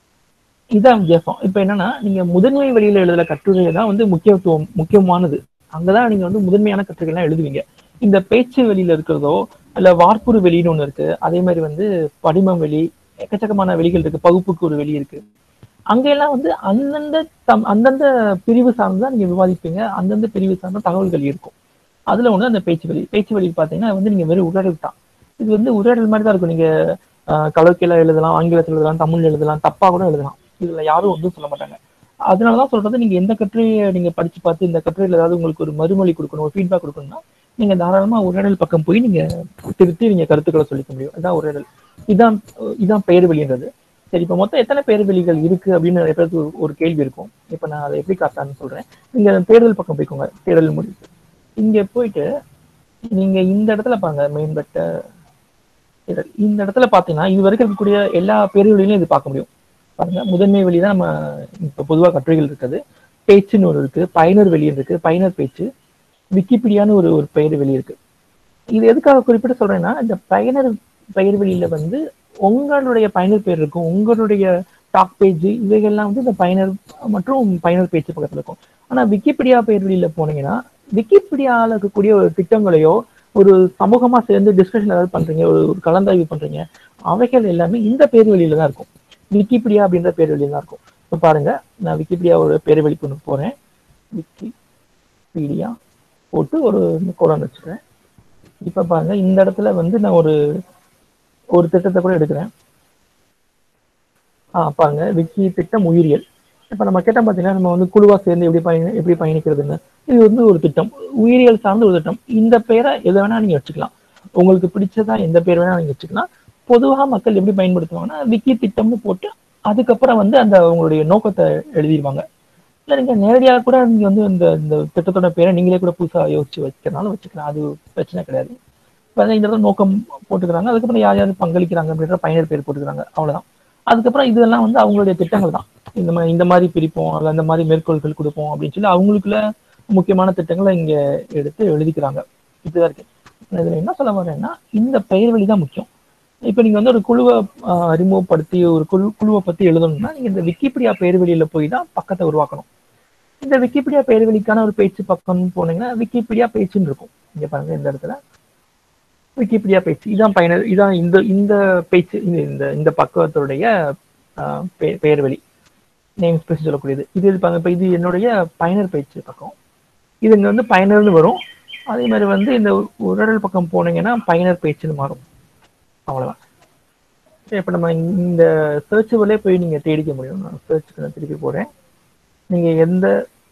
Speaker 1: இதான் வித்தியாசம் இப்ப என்னன்னா நீங்க முதன்மை வெளியில எழுதுற கட்டுரை தான் வந்து முக்கியத்துவம் முக்கியமானது அங்கதான் நீங்க வந்து முதன்மையான கட்டுரைகள்லாம் எழுதுவீங்க இந்த பேச்சு வெளியில இருக்கிறதோ இல்ல வார்ப்புரு வெளின்னு ஒண்ணு இருக்கு அதே மாதிரி வந்து படிமம் வெளி எக்கச்சக்கமான வெளிகள் இருக்கு பகுப்புக்கு ஒரு வெளி இருக்கு அங்கெல்லாம் வந்து அந்தந்த தம் அந்தந்த பிரிவு சார்ந்து தான் நீங்க விவாதிப்பீங்க அந்தந்த பிரிவு சார்ந்த தகவல்கள் இருக்கும் அதுல ஒண்ணு அந்த பேச்சு வழி பேச்சு வழி பாத்தீங்கன்னா வந்து நீங்க வெறும் உரையாடல் தான் இது வந்து உரையாடல் மாதிரி தான் இருக்கும் நீங்க கலோக்கியில எழுதலாம் ஆங்கிலத்தில் எழுதலாம் தமிழ் எழுதலாம் தப்பா கூட எழுதலாம் இதுல யாரும் ஒன்றும் சொல்ல மாட்டாங்க அதனாலதான் சொல்றது நீங்க எந்த கட்டுரையை நீங்க படிச்சு பார்த்து இந்த கட்டுரையில ஏதாவது உங்களுக்கு ஒரு மறுமொழி கொடுக்கணும் ஒரு ஃபீட்பேக் கொடுக்கணும்னா நீங்க தாராளமா உரையாடல் பக்கம் போய் நீங்க திருத்தி நீங்க கருத்துக்களை சொல்லிக்க முடியும் அதான் உரையாடல் இதான் இதான் பெயர் வெளின்றது சரி இப்போ மொத்தம் எத்தனை பெயர் வெளிகள் இருக்கு அப்படின்னு நிறைய பேருக்கு ஒரு- ஒரு கேள்வி இருக்கும் இப்போ நான் அதை எப்படி காட்டான்னு சொல்றேன் நீங்க தேடல் பக்கம் போய்க்கோங்க தேடல் முடிவு இங்க போயிட்டு நீங்க இந்த இடத்துல பாருங்க மேம்பட்ட தேடல் இந்த இடத்துல பாத்தீங்கன்னா இது வரைக்கும் இருக்கக்கூடிய எல்லா பேர்வழியிலும் இது பார்க்க முடியும் பாருங்க முதன்மை வெளி தான் நம்ம இப்போ பொதுவாக கட்டுரைகள் இருக்குது பேச்சுன்னு ஒரு இருக்கு பயனர் வெளி இருக்கு பயனர் பேச்சு விக்கிபீடியான்னு ஒரு ஒரு பெயர் வெளி இருக்கு இது எதுக்காக குறிப்பிட்டு சொல்றேன்னா இந்த பயனர் பெயர் வெளியில வந்து உங்களுடைய பயனர் பேர் இருக்கும் உங்களுடைய டாக் பேஜ் இவைகள்லாம் வந்து இந்த பயனர் மற்றும் பயனர் பேச்சு பக்கத்துல இருக்கும் ஆனா விக்கிபீடியா பெயர் வெளியில போனீங்கன்னா விக்கிபீடியால இருக்கக்கூடிய ஒரு திட்டங்களையோ ஒரு சமூகமா சேர்ந்து டிஸ்கஷன் ஏதாவது பண்றீங்க ஒரு ஒரு கலந்தாய்வு பண்றீங்க அவைகள் எல்லாமே இந்த பேர் வெளியில தான் இருக்கும் விக்கிபீடியா அப்படின்ற பேர் வெளியில தான் இருக்கும் இப்போ பாருங்க நான் விக்கிபீடியாவோட பேர் வெளி கொண்டு போறேன் விக்கிபீடியா போட்டு ஒரு கோலன் வச்சுக்கிறேன் இப்போ பாருங்க இந்த இடத்துல வந்து நான் ஒரு ஒரு திட்டத்தை கூட எடுக்கிறேன் ஆ பாருங்க விக்கி திட்டம் உயிரியல் இப்போ நம்ம கேட்டோம் பார்த்தீங்கன்னா நம்ம வந்து குழுவா சேர்ந்து எப்படி பயணி எப்படி பயணிக்கிறதுன்னு இது வந்து ஒரு திட்டம் உயிரியல் சார்ந்த ஒரு திட்டம் இந்த பேரை எதை வேணா நீங்க வச்சுக்கலாம் உங்களுக்கு பிடிச்சதா எந்த பேர் வேணா நீங்க வச்சுக்கலாம் பொதுவாக மக்கள் எப்படி பயன்படுத்துவாங்கன்னா விக்கி திட்டம்னு போட்டு அதுக்கப்புறம் வந்து அந்த உங்களுடைய நோக்கத்தை எழுதிடுவாங்க இல்லை நீங்க நேரடியாக கூட நீங்க வந்து இந்த இந்த திட்டத்தோட பேரை நீங்களே கூட புதுசா யோசிச்சு வைக்கிறனாலும் வச்சுக்கலாம் அது பிரச்சனை கிடையாது இப்போ இந்த இடத்துல நோக்கம் போட்டுக்கிறாங்க அதுக்கப்புறம் யார் யார் பங்களிக்கிறாங்க அப்படின்ற பயனர் பேர் போட்டுக்கிறாங்க அவ்வளவுதான் அதுக்கப்புறம் இதெல்லாம் வந்து அவங்களுடைய திட்டங்கள் தான் இந்த மாதிரி இந்த மாதிரி பிரிப்போம் அல்ல இந்த மாதிரி மேற்கோள்கள் கொடுப்போம் அப்படின்னு சொல்லி அவங்களுக்குள்ள முக்கியமான திட்டங்களை இங்க எடுத்து எழுதிக்கிறாங்க இதுதான் இருக்கு நான் இதுல என்ன சொல்ல வரேன்னா இந்த பெயர் வழி தான் முக்கியம் இப்போ நீங்க வந்து ஒரு குழுவை ரிமூவ் படுத்தி ஒரு குழு குழுவை பத்தி எழுதணும்னா நீங்க இந்த விக்கிபீடியா பெயர் வெளியில போய் தான் பக்கத்தை உருவாக்கணும் இந்த விக்கிபீடியா பெயர் வெளிக்கான ஒரு பேச்சு பக்கம் போனீங்கன்னா விக்கிபீடியா பேச்சுன்னு இருக்கும் இங்க பாருங்க இந்த இடத்துல விக்கிபீடியா பேச்சு இதான் பயனர் இதான் இந்த இந்த பேச்சு இந்த இந்த இந்த பக்கத்துடைய ஆஹ், பெ- பெயர் வெளி நேம் ஸ்பேஸ் சொல்லக்கூடியது இது இது பாருங்க இப்போ இது என்னுடைய பயனர் பேச்சு பக்கம் இது இங்க வந்து பயனர்னு வரும் அதே மாதிரி வந்து இந்த உரடல் பக்கம் போனீங்கன்னா பயனர் பேச்சுன்னு மாறும் அவ்வளவுதான் சரி இப்போ நம்ம இந்த சர்ச் வழியே போய் நீங்க தேடிக்க முடியும் நான் சர்ச்சுக்கு நான் திருப்பி போறேன் நீங்க எந்த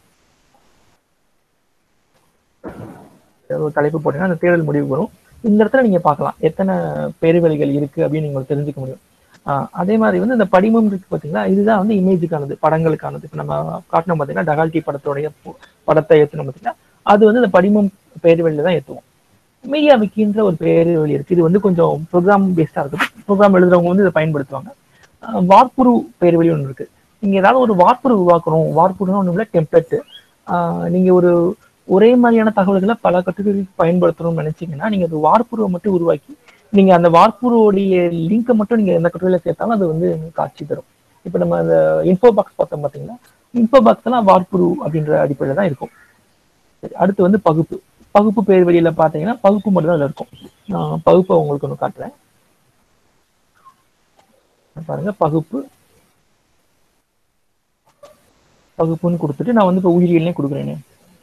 Speaker 1: ஒரு தலைப்பு போட்டீங்கன்னா அந்த தேடல் முடிவு வரும் இந்த இடத்துல நீங்க பார்க்கலாம் எத்தனை பேருவழிகள் இருக்கு அப்படின்னு நீங்க தெரிஞ்சுக்க முடியும் ஆஹ் அதே மாதிரி வந்து இந்த படிமம் இருக்கு பாத்தீங்களா இதுதான் வந்து இமேஜுக்கானது படங்களுக்கானது இப்போ நம்ம காட்டணும் பாத்தீங்கன்னா டகால்டி படத்தோடைய பு- படத்தை ஏற்றணும் பாத்தீங்கன்னா அது வந்து இந்த படிமம் பேருவழியில தான் ஏற்றுவோம் மீடியா விக்கின்ற ஒரு பேருவழி இருக்கு இது வந்து கொஞ்சம் ப்ரோக்ராம் பேஸ்டா இருக்குது ப்ரோக்ராம் எழுதுறவங்க வந்து இதை பயன்படுத்துவாங்க ஆஹ் வார்ப்புரு பேருவழி ஒன்று இருக்கு நீங்க ஏதாவது ஒரு வார்ப்புரு உருவாக்கணும் வார்ப்புருன்னா ஒன்றும் இல்லை டெம்ப்ளெட் நீங்க ஒரு ஒரே மாதிரியான தகவல்களை பல கட்டுரைகளுக்கு பயன்படுத்தணும்னு நினைச்சீங்கன்னா நீங்க ஒரு வார்ப்புருவை மட்டும் உருவாக்கி நீங்க அந்த வார்ப்புருவோடைய லிங்கை மட்டும் நீங்க எந்த கட்டுரையில சேர்த்தாலும் அது வந்து காட்சி தரும் இப்போ நம்ம அந்த இன்ஃபோ பாக்ஸ் பார்த்தோம் பார்த்தீங்களா இன்ஃபோ பாக்ஸ்லாம் வார்ப்புரு அப்படின்ற அடிப்படையில் தான் இருக்கும் சரி, அடுத்து வந்து பகுப்பு பகுப்பு பேர் வழியில பார்த்தீங்கன்னா பகுப்பு மட்டும் தான் அதுல இருக்கும் நான் பகுப்பை உங்களுக்கு ஒன்று காட்டுறேன் பாருங்க பகுப்பு பகுப்புன்னு கொடுத்துட்டு நான் வந்து இப்போ உயிரியல்னே கொடுக்குறேனே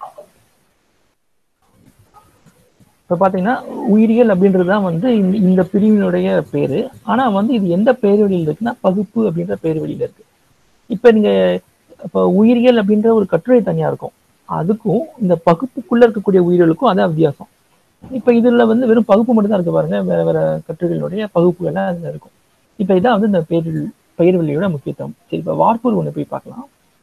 Speaker 1: இப்போ பார்த்தீங்கன்னா உயிரியல் அப்படின்றது தான் வந்து இந்த இந்த பிரிவினுடைய பேரு ஆனா வந்து இது எந்த பேர் வழியில் இருக்குன்னா பகுப்பு அப்படின்ற பேர் வழியில இருக்கு இப்போ நீங்க இப்போ உயிரியல் அப்படின்ற ஒரு கட்டுரை தனியா இருக்கும் அதுக்கும் இந்த பகுப்புக்குள்ள இருக்கக்கூடிய உயிரியலுக்கும் அதான் வித்தியாசம் இப்போ இதுல வந்து வெறும் பகுப்பு மட்டும் தான் இருக்கு பாருங்க வேற வேற கட்டுரைகளுடைய பகுப்புகள்லாம் அதுல இருக்கும் இப்போ இதான் வந்து இந்த பேர் பெயர் வழியோட முக்கியத்துவம் சரி இப்போ வார்ப்பூர் ஒன்று போய் பார்க்கலாம்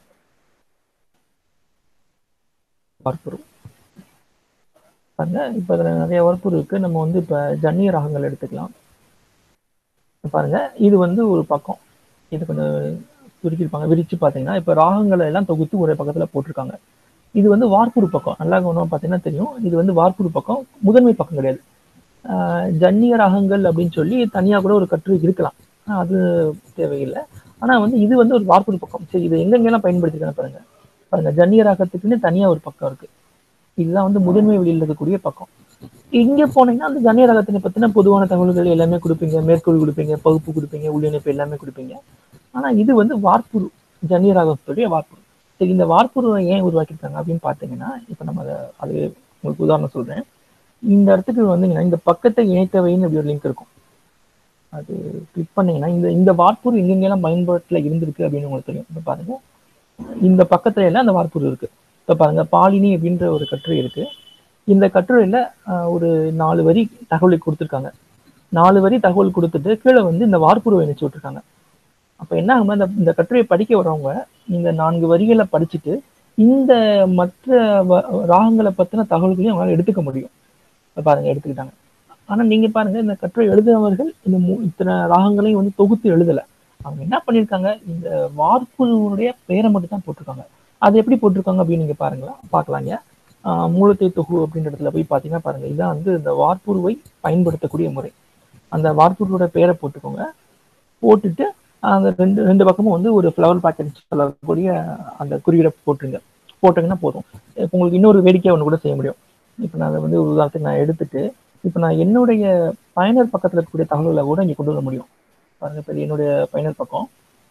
Speaker 1: வார்ப்பூர் பாருங்க இப்போ இதுல நிறைய வார்ப்பூர் இருக்கு நம்ம வந்து இப்போ ஜன்னிய ராகங்கள் எடுத்துக்கலாம் இப்ப பாருங்க இது வந்து ஒரு பக்கம் இது கொஞ்சம் சுருக்கியிருப்பாங்க விரிச்சு பார்த்தீங்கன்னா இப்போ ராகங்களை எல்லாம் தொகுத்து ஒரே பக்கத்துல போட்டிருக்காங்க இது வந்து வார்ப்புரு பக்கம் நல்லா கவனமா பார்த்தீங்கன்னா தெரியும் இது வந்து வார்ப்புரு பக்கம் முதன்மை பக்கம் கிடையாது ஆஹ் ஜன்னிய ராகங்கள் அப்படின்னு சொல்லி தனியா கூட ஒரு கட்டுரை இருக்கலாம் ஆனா அது தேவையில்லை ஆனா வந்து இது வந்து ஒரு வார்ப்புரு பக்கம் சரி இது எங்கெங்கெல்லாம் பயன்படுத்திருக்காங்க பாருங்க பாருங்க ஜன்னிய ராகத்துக்குன்னு தனியா ஒரு பக்கம் இருக்கு இதுதான் வந்து முதன்மை வெளியில் இருக்கக்கூடிய பக்கம் இங்க போனீங்கன்னா அந்த ஜன்னிய ராகத்தினை பத்தின பொதுவான தகவல்கள் எல்லாமே கொடுப்பீங்க மேற்கோள் கொடுப்பீங்க பகுப்பு கொடுப்பீங்க உள்ளிணைப்பு எல்லாமே கொடுப்பீங்க ஆனா இது வந்து வார்ப்புரு ஜன்னிய ராகத்துடைய வார்ப்புரு சரி இந்த வார்ப்புருவை ஏன் உருவாக்கியிருக்காங்க அப்படின்னு பார்த்தீங்கன்னா இப்போ நம்ம அதை அது உங்களுக்கு உதாரணம் சொல்றேன் இந்த இடத்துக்கு வந்தீங்கன்னா இந்த பக்கத்தை இணைத்தவைன்னு அப்படி ஒரு லிங்க் இருக்கும் அது கிளிக் பண்ணீங்கன்னா இந்த இந்த வார்ப்புரு எங்கெங்கெல்லாம் பயன்பாட்டுல இருந்திருக்கு அப்படின்னு உங்களுக்கு தெரியும் இப்போ பாருங்க இந்த பக்கத்துல எல்லாம் அந்த வார்ப்புரு இருக்கு இப்போ பாருங்க பாலினி அப்படின்ற ஒரு கட்டுரை இருக்கு இந்த கட்டுரையில ஆஹ், ஒரு நாலு வரி தகவலை கொடுத்துருக்காங்க நாலு வரி தகவல் கொடுத்துட்டு கீழே வந்து இந்த வார்ப்புருவை இணைச்சு விட்டுருக்காங்க அப்ப என்ன ஆகும்னா இந்த இந்த கட்டுரையை படிக்க வரவங்க இந்த நான்கு வரிகளை படிச்சுட்டு இந்த மற்ற வ- ராகங்களை பத்தின தகவல்களையும் அவங்களால எடுத்துக்க முடியும் இப்ப பாருங்க எடுத்துக்கிட்டாங்க ஆனா நீங்க பாருங்க இந்த கட்டுரை எழுதினவர்கள் இந்த மூ- இத்தனை ராகங்களையும் வந்து தொகுத்து எழுதல அவங்க என்ன பண்ணியிருக்காங்க இந்த வார்ப்புருவுடைய பெயரை மட்டும் தான் போட்டிருக்காங்க அது எப்படி போட்டிருக்காங்க அப்படின்னு நீங்க பாருங்களா பார்க்கலாங்க ஆஹ் மூலத்தை தொகு அப்படின்ற இடத்துல போய் பார்த்தீங்கன்னா பாருங்க இதான் வந்து இந்த வார்ப்புருவை பயன்படுத்தக்கூடிய முறை அந்த வார்ப்புருவோட பெயரை போட்டுக்கோங்க போட்டுட்டு அந்த ரெண்டு ரெண்டு பக்கமும் வந்து ஒரு ஃப்ளவர் பேக்கெட் சொல்லக்கூடிய அந்த குறியீடை போட்டுருங்க போட்டீங்கன்னா போதும் இப்போ உங்களுக்கு இன்னொரு வேடிக்கை ஒன்று கூட செய்ய முடியும் இப்போ நான் அதை வந்து ஒரு உதாரணத்துக்கு நான் எடுத்துட்டு இப்போ நான் என்னுடைய பயனர் பக்கத்தில் இருக்கக்கூடிய தகவல்களை கூட இங்கே கொண்டு வர முடியும் பாருங்க இப்போ இது என்னுடைய பயனர் பக்கம்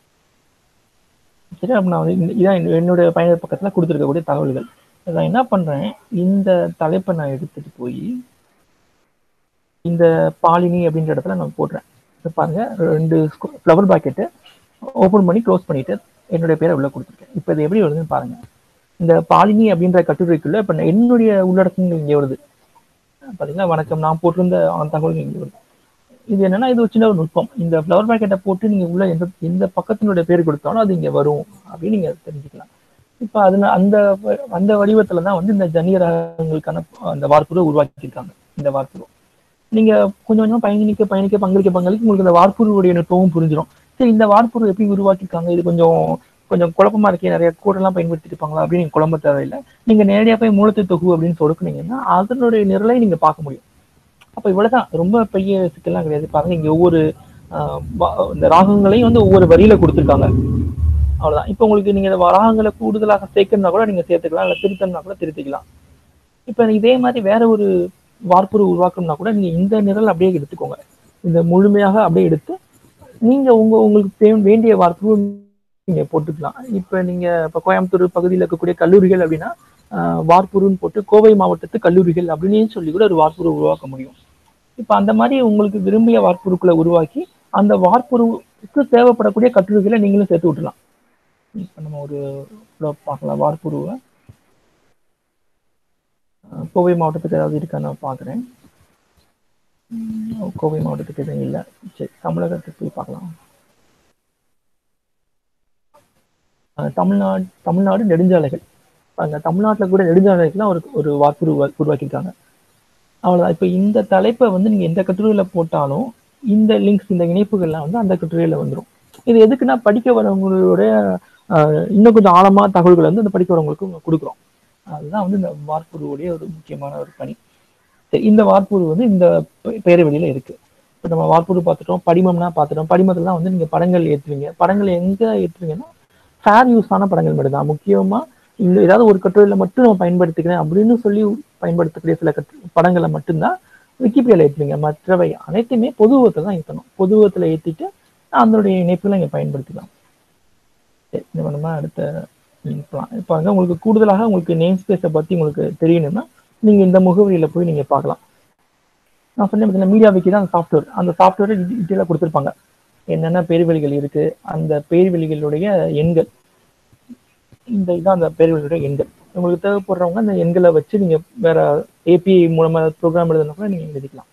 Speaker 1: சரி அப்போ நான் வந்து இந்த- இதான் என்னுடைய- என்னுடைய பயனர் பக்கத்தில் கொடுத்துருக்கக்கூடிய தகவல்கள் நான் என்ன பண்ணுறேன் இந்த தலைப்பை நான் எடுத்துட்டு போய் இந்த பாலினி அப்படின்ற இடத்துல நான் போடுறேன் இப்ப பாருங்க ரெண்டு ஃப்ளவர் பாக்கெட்டு ஓப்பன் பண்ணி க்ளோஸ் பண்ணிட்டு என்னுடைய பேரை உள்ள கொடுத்துருக்கேன் இப்போ இது எப்படி வருதுன்னு பாருங்க இந்த பாலினி அப்படின்ற கட்டுரைக்குள்ள இப்போ என்னுடைய உள்ளடக்கங்கள் இங்கே வருது பாத்தீங்களா வணக்கம் நான் போட்டிருந்த அந்த தகவல்கள் இங்கே வருது இது என்னன்னா இது ஒரு சின்ன ஒரு நுட்பம் இந்த ஃப்ளவர் பாக்கெட்டை போட்டு நீங்க உள்ள எந்த எந்த பக்கத்தினுடைய பேர் கொடுத்தாலும் அது இங்க வரும் அப்படின்னு நீங்க தெரிஞ்சுக்கலாம் இப்போ அதுல அந்த வ- அந்த வடிவத்துல தான் வந்து இந்த ஜன்னிய ரகங்களுக்கான அந்த வார்ப்புருவை உருவாக்கியிருக்காங்க இந்த வார்ப்புரு நீங்க கொஞ்சம் கொஞ்சமா பயணிக்க பயணிக்க பங்களிக்க பங்களிக்க உங்களுக்கு இந்த வார்ப்புருவுடைய நுட்பமும் புரிஞ்சிடும் சரி இந்த வார்ப்புரு எப்படி உருவாக்கியிருக்காங்க இது கொஞ்சம் கொஞ்சம் குழப்பமா இருக்கே நிறைய கூடெல்லாம் பயன்படுத்திட்டு இருப்பாங்களா அப்படின்னு நீங்க குழம்ப தேவையில்லை நீங்க நேரடியா போய் மூலத்தை தொகு அப்படின்னு சொடுக்குனீங்கன்னா அதனுடைய நிரலை நீங்க பார்க்க முடியும் அப்ப இவ்வளவுதான் ரொம்ப பெரிய சிக்கல்லாம் கிடையாது பாருங்க இங்க ஒவ்வொரு ஆஹ், வா- இந்த ராகங்களையும் வந்து ஒவ்வொரு வரியில கொடுத்துருக்காங்க அவ்வளவுதான் இப்போ உங்களுக்கு நீங்க இந்த ராகங்களை கூடுதலாக சேர்க்கணும்னா கூட நீங்க சேர்த்துக்கலாம் இல்ல திருத்தம்னா கூட திருத்திக்கலாம் இப்ப இதே மாதிரி வேற ஒரு வார்ப்புரு உருவாக்கணும்னா கூட நீங்க இந்த நிரல் அப்படியே எடுத்துக்கோங்க இந்த முழுமையாக அப்படியே எடுத்து நீங்க உங்க உங்களுக்கு தே- வேண்டிய வார்ப்புரு நீங்க போட்டுக்கலாம் இப்ப நீங்க இப்ப கோயம்புத்தூர் பகுதியில் இருக்கக்கூடிய கல்லூரிகள் அப்படின்னா ஆஹ், வார்ப்புருன்னு போட்டு கோவை மாவட்டத்து கல்லூரிகள் அப்படின்னு சொல்லி கூட ஒரு வார்ப்புரு உருவாக்க முடியும் இப்ப அந்த மாதிரி உங்களுக்கு விரும்பிய வார்ப்புருக்களை உருவாக்கி அந்த வார்ப்புருவுக்கு தேவைப்படக்கூடிய கட்டுரைகளை நீங்களும் சேர்த்து விட்டுலாம் இப்ப நம்ம ஒரு இதை பார்க்கலாம் வார்ப்புருவை அஹ் கோவை மாவட்டத்துக்கு ஏதாவது இருக்கான்னு நான் பார்க்குறேன் கோவை மாவட்டத்துக்கு எதுவும் இல்லை சரி தமிழகத்துக்கு போய் பார்க்கலாம் அஹ் தமிழ்நாடு தமிழ்நாடு நெடுஞ்சாலைகள் பாருங்க தமிழ்நாட்டில் கூட நெடுஞ்சாலைகள்லாம் ஒரு ஒரு வார்ப்புரு உருவா- உருவாக்கியிருக்காங்க அவ்வளோதான் இப்போ இந்த தலைப்பை வந்து நீங்கள் எந்த கட்டுரையில் போட்டாலும் இந்த லிங்க்ஸ் இந்த இணைப்புகள்லாம் வந்து அந்த கட்டுரையில் வந்துடும் இது எதுக்குன்னா படிக்க வரவங்களுடைய அஹ், இன்னும் கொஞ்சம் ஆழமான தகவல்களை வந்து அந்த படிக்க வரவங்களுக்கு கொடுக்குறோம் அதுதான் வந்து இந்த வார்ப்புருவுடைய ஒரு முக்கியமான ஒரு பணி சரி இந்த வார்ப்புரு வந்து இந்த பெ- பேரவெளியில இருக்கு இப்போ நம்ம வார்ப்புரு பார்த்துட்டோம் படிமம்னா பார்த்துட்டோம் படிமத்துல தான் வந்து நீங்க படங்கள் ஏற்றுவீங்க படங்கள் எங்க ஏற்றுவீங்கன்னா ஃபேர் யூஸான படங்கள் மட்டும்தான் முக்கியமா இந்த ஏதாவது ஒரு கட்டுரையில மட்டும் நம்ம பயன்படுத்திக்கிறேன் அப்படின்னு சொல்லி பயன்படுத்தக்கூடிய சில கட்டு படங்களை மட்டும்தான் விக்கிபீடியால ஏற்றுவீங்க மற்றவை அனைத்துமே பொதுவத்தில் தான் ஏற்றணும் பொதுவத்தில் ஏற்றிட்டு அதனுடைய இணைப்புகளை இங்கே பயன்படுத்திக்கலாம் சரி நம்ம நம்ம அடுத்த லிங்க் போகலாம் இப்போ வந்து உங்களுக்கு கூடுதலாக உங்களுக்கு நேம் ஸ்பேஸை பற்றி உங்களுக்கு தெரியணும்னா நீங்கள் இந்த முகவரியில் போய் நீங்கள் பார்க்கலாம் நான் சொன்னேன் பார்த்தீங்கன்னா மீடியா விக்கி தான் அந்த சாஃப்ட்வேர் அந்த சாஃப்ட்வேர் டீட்டெயிலாக கொடுத்துருப்பாங்க என்னென்ன பேர்வெளிகள் இருக்கு அந்த பேர்வெளிகளுடைய எண்கள் இந்த இதான் அந்த பேர்வெளியுடைய எண்கள் உங்களுக்கு தேவைப்படுறவங்க அந்த எண்களை வச்சு நீங்கள் வேற ஏபிஐ மூலமாக ப்ரோக்ராம் எழுதுனா கூட நீங்கள் எழுதிக்கலாம்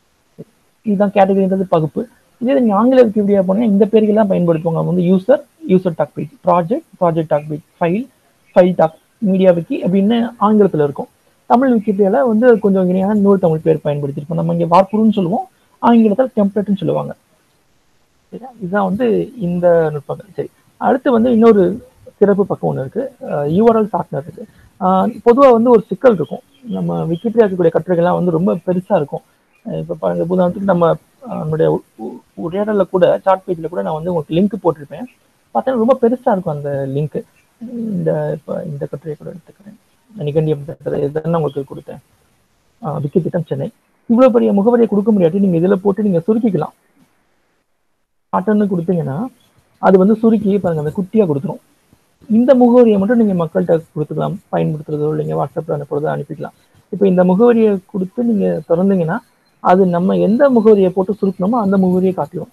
Speaker 1: இதுதான் கேட்டகரின்றது பகுப்பு இதே நீங்கள் ஆங்கில விக்கிபீடியா போனீங்கன்னா இந்த பேர்கள் தான் பயன்படுத்துவாங்க வந்து user user talk page project project talk page file file talk MediaWiki அப்படின்னு ஆங்கிலத்தில் இருக்கும் தமிழ் விக்கிபீடியால வந்து கொஞ்சம் இணையான நூறு தமிழ் பேர் பயன்படுத்தியிருப்போம் நம்ம இங்கே வார்ப்புருன்னு சொல்லுவோம் ஆங்கிலத்தில் டெம்ப்ளேட்னு சொல்லுவாங்க சரியா இதுதான் வந்து இந்த நுட்பங்கள் சரி அடுத்து வந்து இன்னொரு சிறப்பு பக்கம் ஒன்று இருக்கு யூஆர்எல் சார்ட்னர் இருக்கு பொதுவாக வந்து ஒரு சிக்கல் இருக்கும் நம்ம விக்கிபீடியா இருக்கக்கூடிய கட்டுரைகள்லாம் வந்து ரொம்ப பெருசாக இருக்கும் இப்போ பாருங்க உதாரணத்துக்கு நம்ம அஹ், நம்மளுடைய உ- உ- உரையாடலில் கூட சார்ட் பேஜில் கூட நான் வந்து உங்களுக்கு லிங்க் போட்டிருப்பேன் பார்த்தா ரொம்ப பெருசாக இருக்கும் அந்த லிங்க் இந்த இப்போ இந்த கட்டுரையை கூட எடுத்துக்கிறேன் நிகண்டியம் கட்டுரை இதெல்லாம் உங்களுக்கு கொடுத்தேன் ஆஹ் விக்கி திட்டம் சென்னை இவ்வளோ பெரிய முகவரியை கொடுக்க முடியாட்டி நீங்கள் இதில் போட்டு நீங்கள் சுருக்கிக்கலாம் பாட்டன்னு கொடுத்தீங்கன்னா அது வந்து சுருக்கி பாருங்க அந்த குட்டியாக கொடுத்துரும் இந்த முகவரியை மட்டும் நீங்கள் மக்கள்கிட்ட கொடுத்துக்கலாம் பயன்படுத்துறதோ இல்லைங்க வாட்ஸ்அப்பில் அனுப்புறதோ அனுப்பிக்கலாம் இப்போ இந்த முகவரியை கொடுத்து நீங்கள் திறந்தீங்கன்னா அது நம்ம எந்த முகவரியை போட்டு சுருக்கணுமோ அந்த முகவரியை காட்டிடும்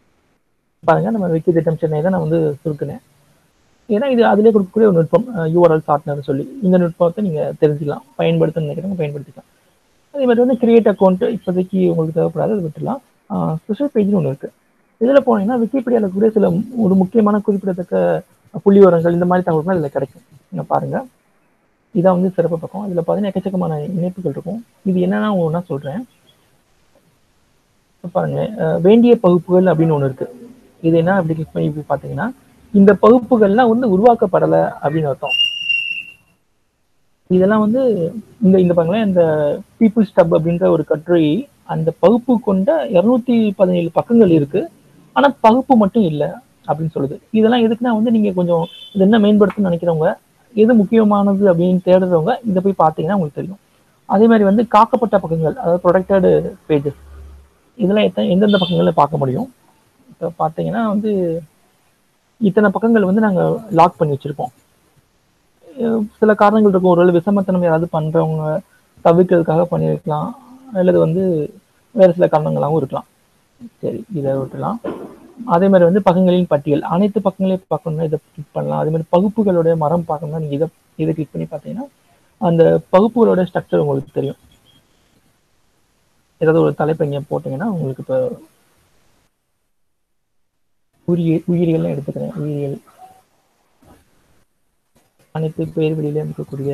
Speaker 1: பாருங்க நம்ம விக்கி திட்டம் சென்னை தான் நான் வந்து சுருக்கினேன் ஏன்னா இது அதிலே கொடுக்கக்கூடிய ஒரு நுட்பம் யூஆர்எல் சார்ட்னர்னு சொல்லி இந்த நுட்பத்தை நீங்கள் தெரிஞ்சுக்கலாம் பயன்படுத்தணும்னு நினைக்கிறவங்க பயன்படுத்திக்கலாம் அதே மாதிரி வந்து கிரியேட் அக்கௌண்ட் இப்போதைக்கு உங்களுக்கு தேவைப்படாது அது விட்டுலாம் ஸ்பெஷல் பேஜ்னு ஒன்று இருக்கு இதில் போனீங்கன்னா விக்கிபீடியாவில் கூட சில ஒரு முக்கியமான குறிப்பிடத்தக்க புள்ளி விவரங்கள் இந்த மாதிரி தகவல்கள் இதில் கிடைக்கும் நீங்க பாருங்க இதான் வந்து சிறப்பு பக்கம் இதில் பார்த்தீங்கன்னா எக்கச்சக்கமான இணைப்புகள் இருக்கும் இது என்னன்னா ஒன்றா சொல்கிறேன் பாருங்க அஹ் வேண்டிய பகுப்புகள் அப்படின்னு ஒன்று இருக்கு இது என்ன அப்படி கிளிக் பண்ணி இப்படி பார்த்தீங்கன்னா இந்த பகுப்புகள்லாம் வந்து உருவாக்கப்படலை அப்படின்னு அர்த்தம் இதெல்லாம் வந்து இந்த இந்த பாருங்களேன் இந்த பீப்புள்ஸ் டப் அப்படின்ற ஒரு கட்டுரை அந்த பகுப்பு கொண்ட இருநூத்தி பதினேழு பக்கங்கள் இருக்கு ஆனா பகுப்பு மட்டும் இல்லை அப்படின்னு சொல்லுது இதெல்லாம் எதுக்குன்னா வந்து நீங்க கொஞ்சம் இது என்ன மேம்படுத்தணும்னு நினைக்கிறவங்க எது முக்கியமானது அப்படின்னு தேடுறவங்க இதை போய் பார்த்தீங்கன்னா உங்களுக்கு தெரியும் அதே மாதிரி வந்து காக்கப்பட்ட பக்கங்கள் அதாவது ப்ரொடெக்டட் பேஜஸ் இதெல்லாம் எத்தனை எந்தெந்த பக்கங்கள்ல பார்க்க முடியும் இப்போ பார்த்தீங்கன்னா வந்து இத்தனை பக்கங்கள் வந்து நாங்கள் லாக் பண்ணி வச்சிருக்கோம் அஹ் சில காரணங்கள் இருக்கும் ஒருவேளை விசமத்தனம் யாராவது பண்றவங்க தவிர்க்கிறதுக்காக பண்ணியிருக்கலாம் அல்லது வந்து வேறு சில காரணங்களாகவும் இருக்கலாம் சரி இதை விட்டுலாம் அதே மாதிரி வந்து பக்கங்களின் பட்டியல் அனைத்து பக்கங்களையும் பார்க்கணும்னா இதை கிளிக் பண்ணலாம் அதே மாதிரி பகுப்புகளுடைய மரம் பார்க்கணும்னா நீங்கள் இதை இதை கிளிக் பண்ணி பார்த்தீங்கன்னா அந்த பகுப்புகளோட ஸ்ட்ரக்சர் உங்களுக்கு தெரியும் ஏதாவது ஒரு தலைப்பு இங்கே போட்டீங்கன்னா உங்களுக்கு இப்போ உயிரியல் உயிரியல்லாம் எடுத்துக்கிறேன் உயிரியல் அனைத்து பேர் வெளியில இருக்கக்கூடிய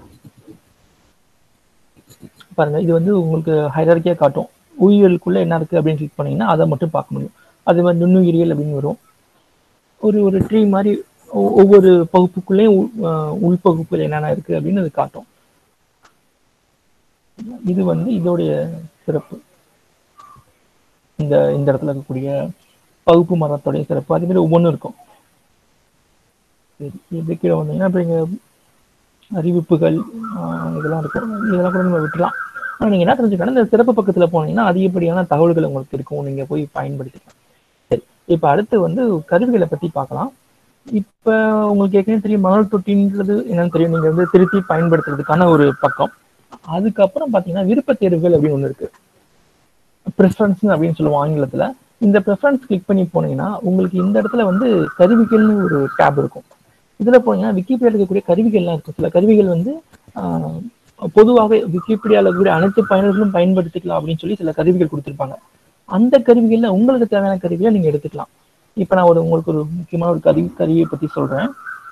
Speaker 1: பாருங்க இது வந்து உங்களுக்கு ஹைரார்க்கியா காட்டும் உயிரியலுக்குள்ள என்ன இருக்கு அப்படின்னு கிளிக் பண்ணீங்கன்னா அதை மட்டும் பார்க்க முடியும் அது மாதிரி நுண்ணுயிரியல் அப்படின்னு வரும் ஒரு ஒரு ட்ரீ மாதிரி ஒ- ஒவ்வொரு பகுப்புக்குள்ளேயும் உள்- அஹ் உள்பகுப்புகள் என்னென்ன இருக்கு அப்படின்னு அது காட்டும் இது வந்து இதோடைய சிறப்பு இந்த இந்த இடத்துல இருக்கக்கூடிய பகுப்பு மரத்தோடைய சிறப்பு அதே மாதிரி ஒவ்வொன்றும் இருக்கும் சரி இப்படி கீழே வந்தீங்கன்னா அப்புறம் இங்க அறிவிப்புகள் ஆஹ் இதெல்லாம் இருக்கும் இதெல்லாம் கூட நம்ம விட்டுலாம் ஆனால் நீங்கள் என்ன தெரிஞ்சுக்கணும் இந்த சிறப்பு பக்கத்தில் போனீங்கன்னா அதிகப்படியான தகவல்கள் உங்களுக்கு இருக்கும் நீங்கள் போய் பயன்படுத்திக்கலாம் சரி இப்போ அடுத்து வந்து கருவிகளை பற்றி பார்க்கலாம் இப்போ உங்களுக்கு ஏற்கனவே தெரியும் மணல் தொட்டின்றது என்னன்னு தெரியும் நீங்கள் வந்து திருத்தி பயன்படுத்துறதுக்கான ஒரு பக்கம் அதுக்கப்புறம் பார்த்தீங்கன்னா விருப்ப தேர்வுகள் அப்படின்னு ஒன்று இருக்கு ப்ரிஃபரன்ஸ் அப்படின்னு சொல்லுவோம் ஆங்கிலத்தில் இந்த ப்ரிஃபரன்ஸ் கிளிக் பண்ணி போனீங்கன்னா உங்களுக்கு இந்த இடத்துல வந்து கருவிகள்னு ஒரு டேப் இருக்கும் இதில் போனீங்கன்னா விக்கிபீடியாவில் இருக்கக்கூடிய கருவிகள்லாம் இருக்கும் சில கருவிகள் வந்து ஆஹ், பொதுவாக விக்கிபீடியாவில் இருக்கக்கூடிய அனைத்து பயனர்களும் பயன்படுத்திக்கலாம் அப்படின்னு சொல்லி சில கருவிகள் கொடுத்துருப்பாங்க அந்த கருவிகளில் உங்களுக்கு தேவையான கருவியை நீங்கள் எடுத்துக்கலாம் இப்போ நான் ஒரு உங்களுக்கு ஒரு முக்கியமான ஒரு கருவி கருவியை பற்றி சொல்கிறேன்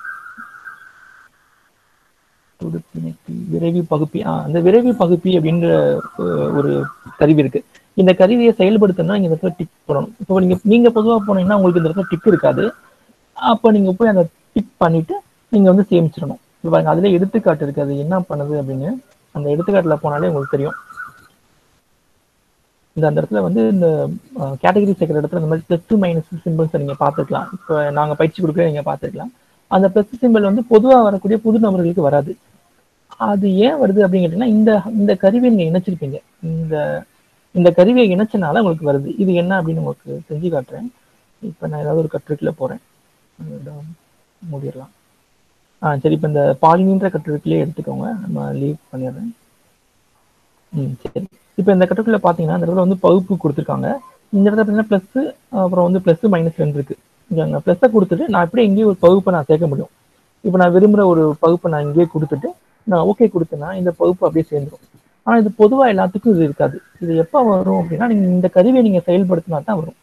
Speaker 1: துடுப்பிணைப்பி விரைவி பகுப்பி ஆ அந்த விரைவி பகுப்பி அப்படின்ற அஹ், ஒரு கருவி இருக்கு இந்த கருவியை செயல்படுத்தணும்னா நீங்க இந்த இடத்துல டிக் பண்ணணும் இப்போ நீங்க நீங்க பொதுவா போனீங்கன்னா உங்களுக்கு இந்த இடத்துல டிக் இருக்காது அப்போ நீங்க போய் அந்த டிக் பண்ணிட்டு நீங்க வந்து சேமிச்சிடணும் இப்போ பாருங்க அதுல எடுத்துக்காட்டு இருக்கு அது என்ன பண்ணுது அப்படின்னு அந்த எடுத்துக்காட்டுல போனாலே உங்களுக்கு தெரியும் இந்த அந்த இடத்துல வந்து இந்த கேட்டகரி சேர்க்கிற இடத்துல இந்த மாதிரி ப்ளஸ் டூ மைனஸ் சிம்பிள்ஸ் நீங்க பார்த்துக்கலாம் இப்போ நாங்க பயிற்சி கொடுக்க நீங்க பார்த்துக்கலாம் அந்த ப்ளஸ் சிம்பிள் வந்து பொதுவா வரக்கூடிய புது நபர்களுக்கு வராது அது ஏன் வருது அப்படின்னு கேட்டீங்கன்னா இந்த இந்த கருவியை நீங்க இணைச்சிருப்பீங்க இந்த இந்த கருவியை இணைச்சனால உங்களுக்கு வருது இது என்ன அப்படின்னு உங்களுக்கு செஞ்சு காட்டுறேன் இப்போ நான் ஏதாவது ஒரு கட்டுரைக்குள்ள போறேன் அதோட மூடிடலாம் ஆ சரி இப்போ இந்த பாலினின்ற கட்டுரைக்குள்ளே எடுத்துக்கோங்க நம்ம லீவ் பண்ணிடுறேன் ம் சரி இப்போ இந்த கட்டுரைக்குள்ள பார்த்தீங்கன்னா இந்த இடத்துல வந்து பகுப்பு கொடுத்துருக்காங்க இந்த இடத்துல பார்த்தீங்கன்னா ப்ளஸ் அப்புறம் வந்து ப்ளஸ் மைனஸ் ரெண்டு இருக்கு இங்கே ப்ளஸ்ஸை கொடுத்துட்டு நான் அப்படியே இங்கேயே ஒரு பகுப்பை நான் சேர்க்க முடியும் இப்போ நான் விரும்புகிற ஒரு பகுப்பை நான் இங்கேயே கொடுத்துட்டு நான் ஓகே கொடுத்தேன்னா இந்த பகுப்பு அப்படியே சேர்ந்துடும் ஆனால் இது பொதுவாக எல்லாத்துக்கும் இது இருக்காது இது எப்போ வரும் அப்படின்னா நீங்கள் இந்த கருவியை நீங்கள் செயல்படுத்தினா தான் வரும்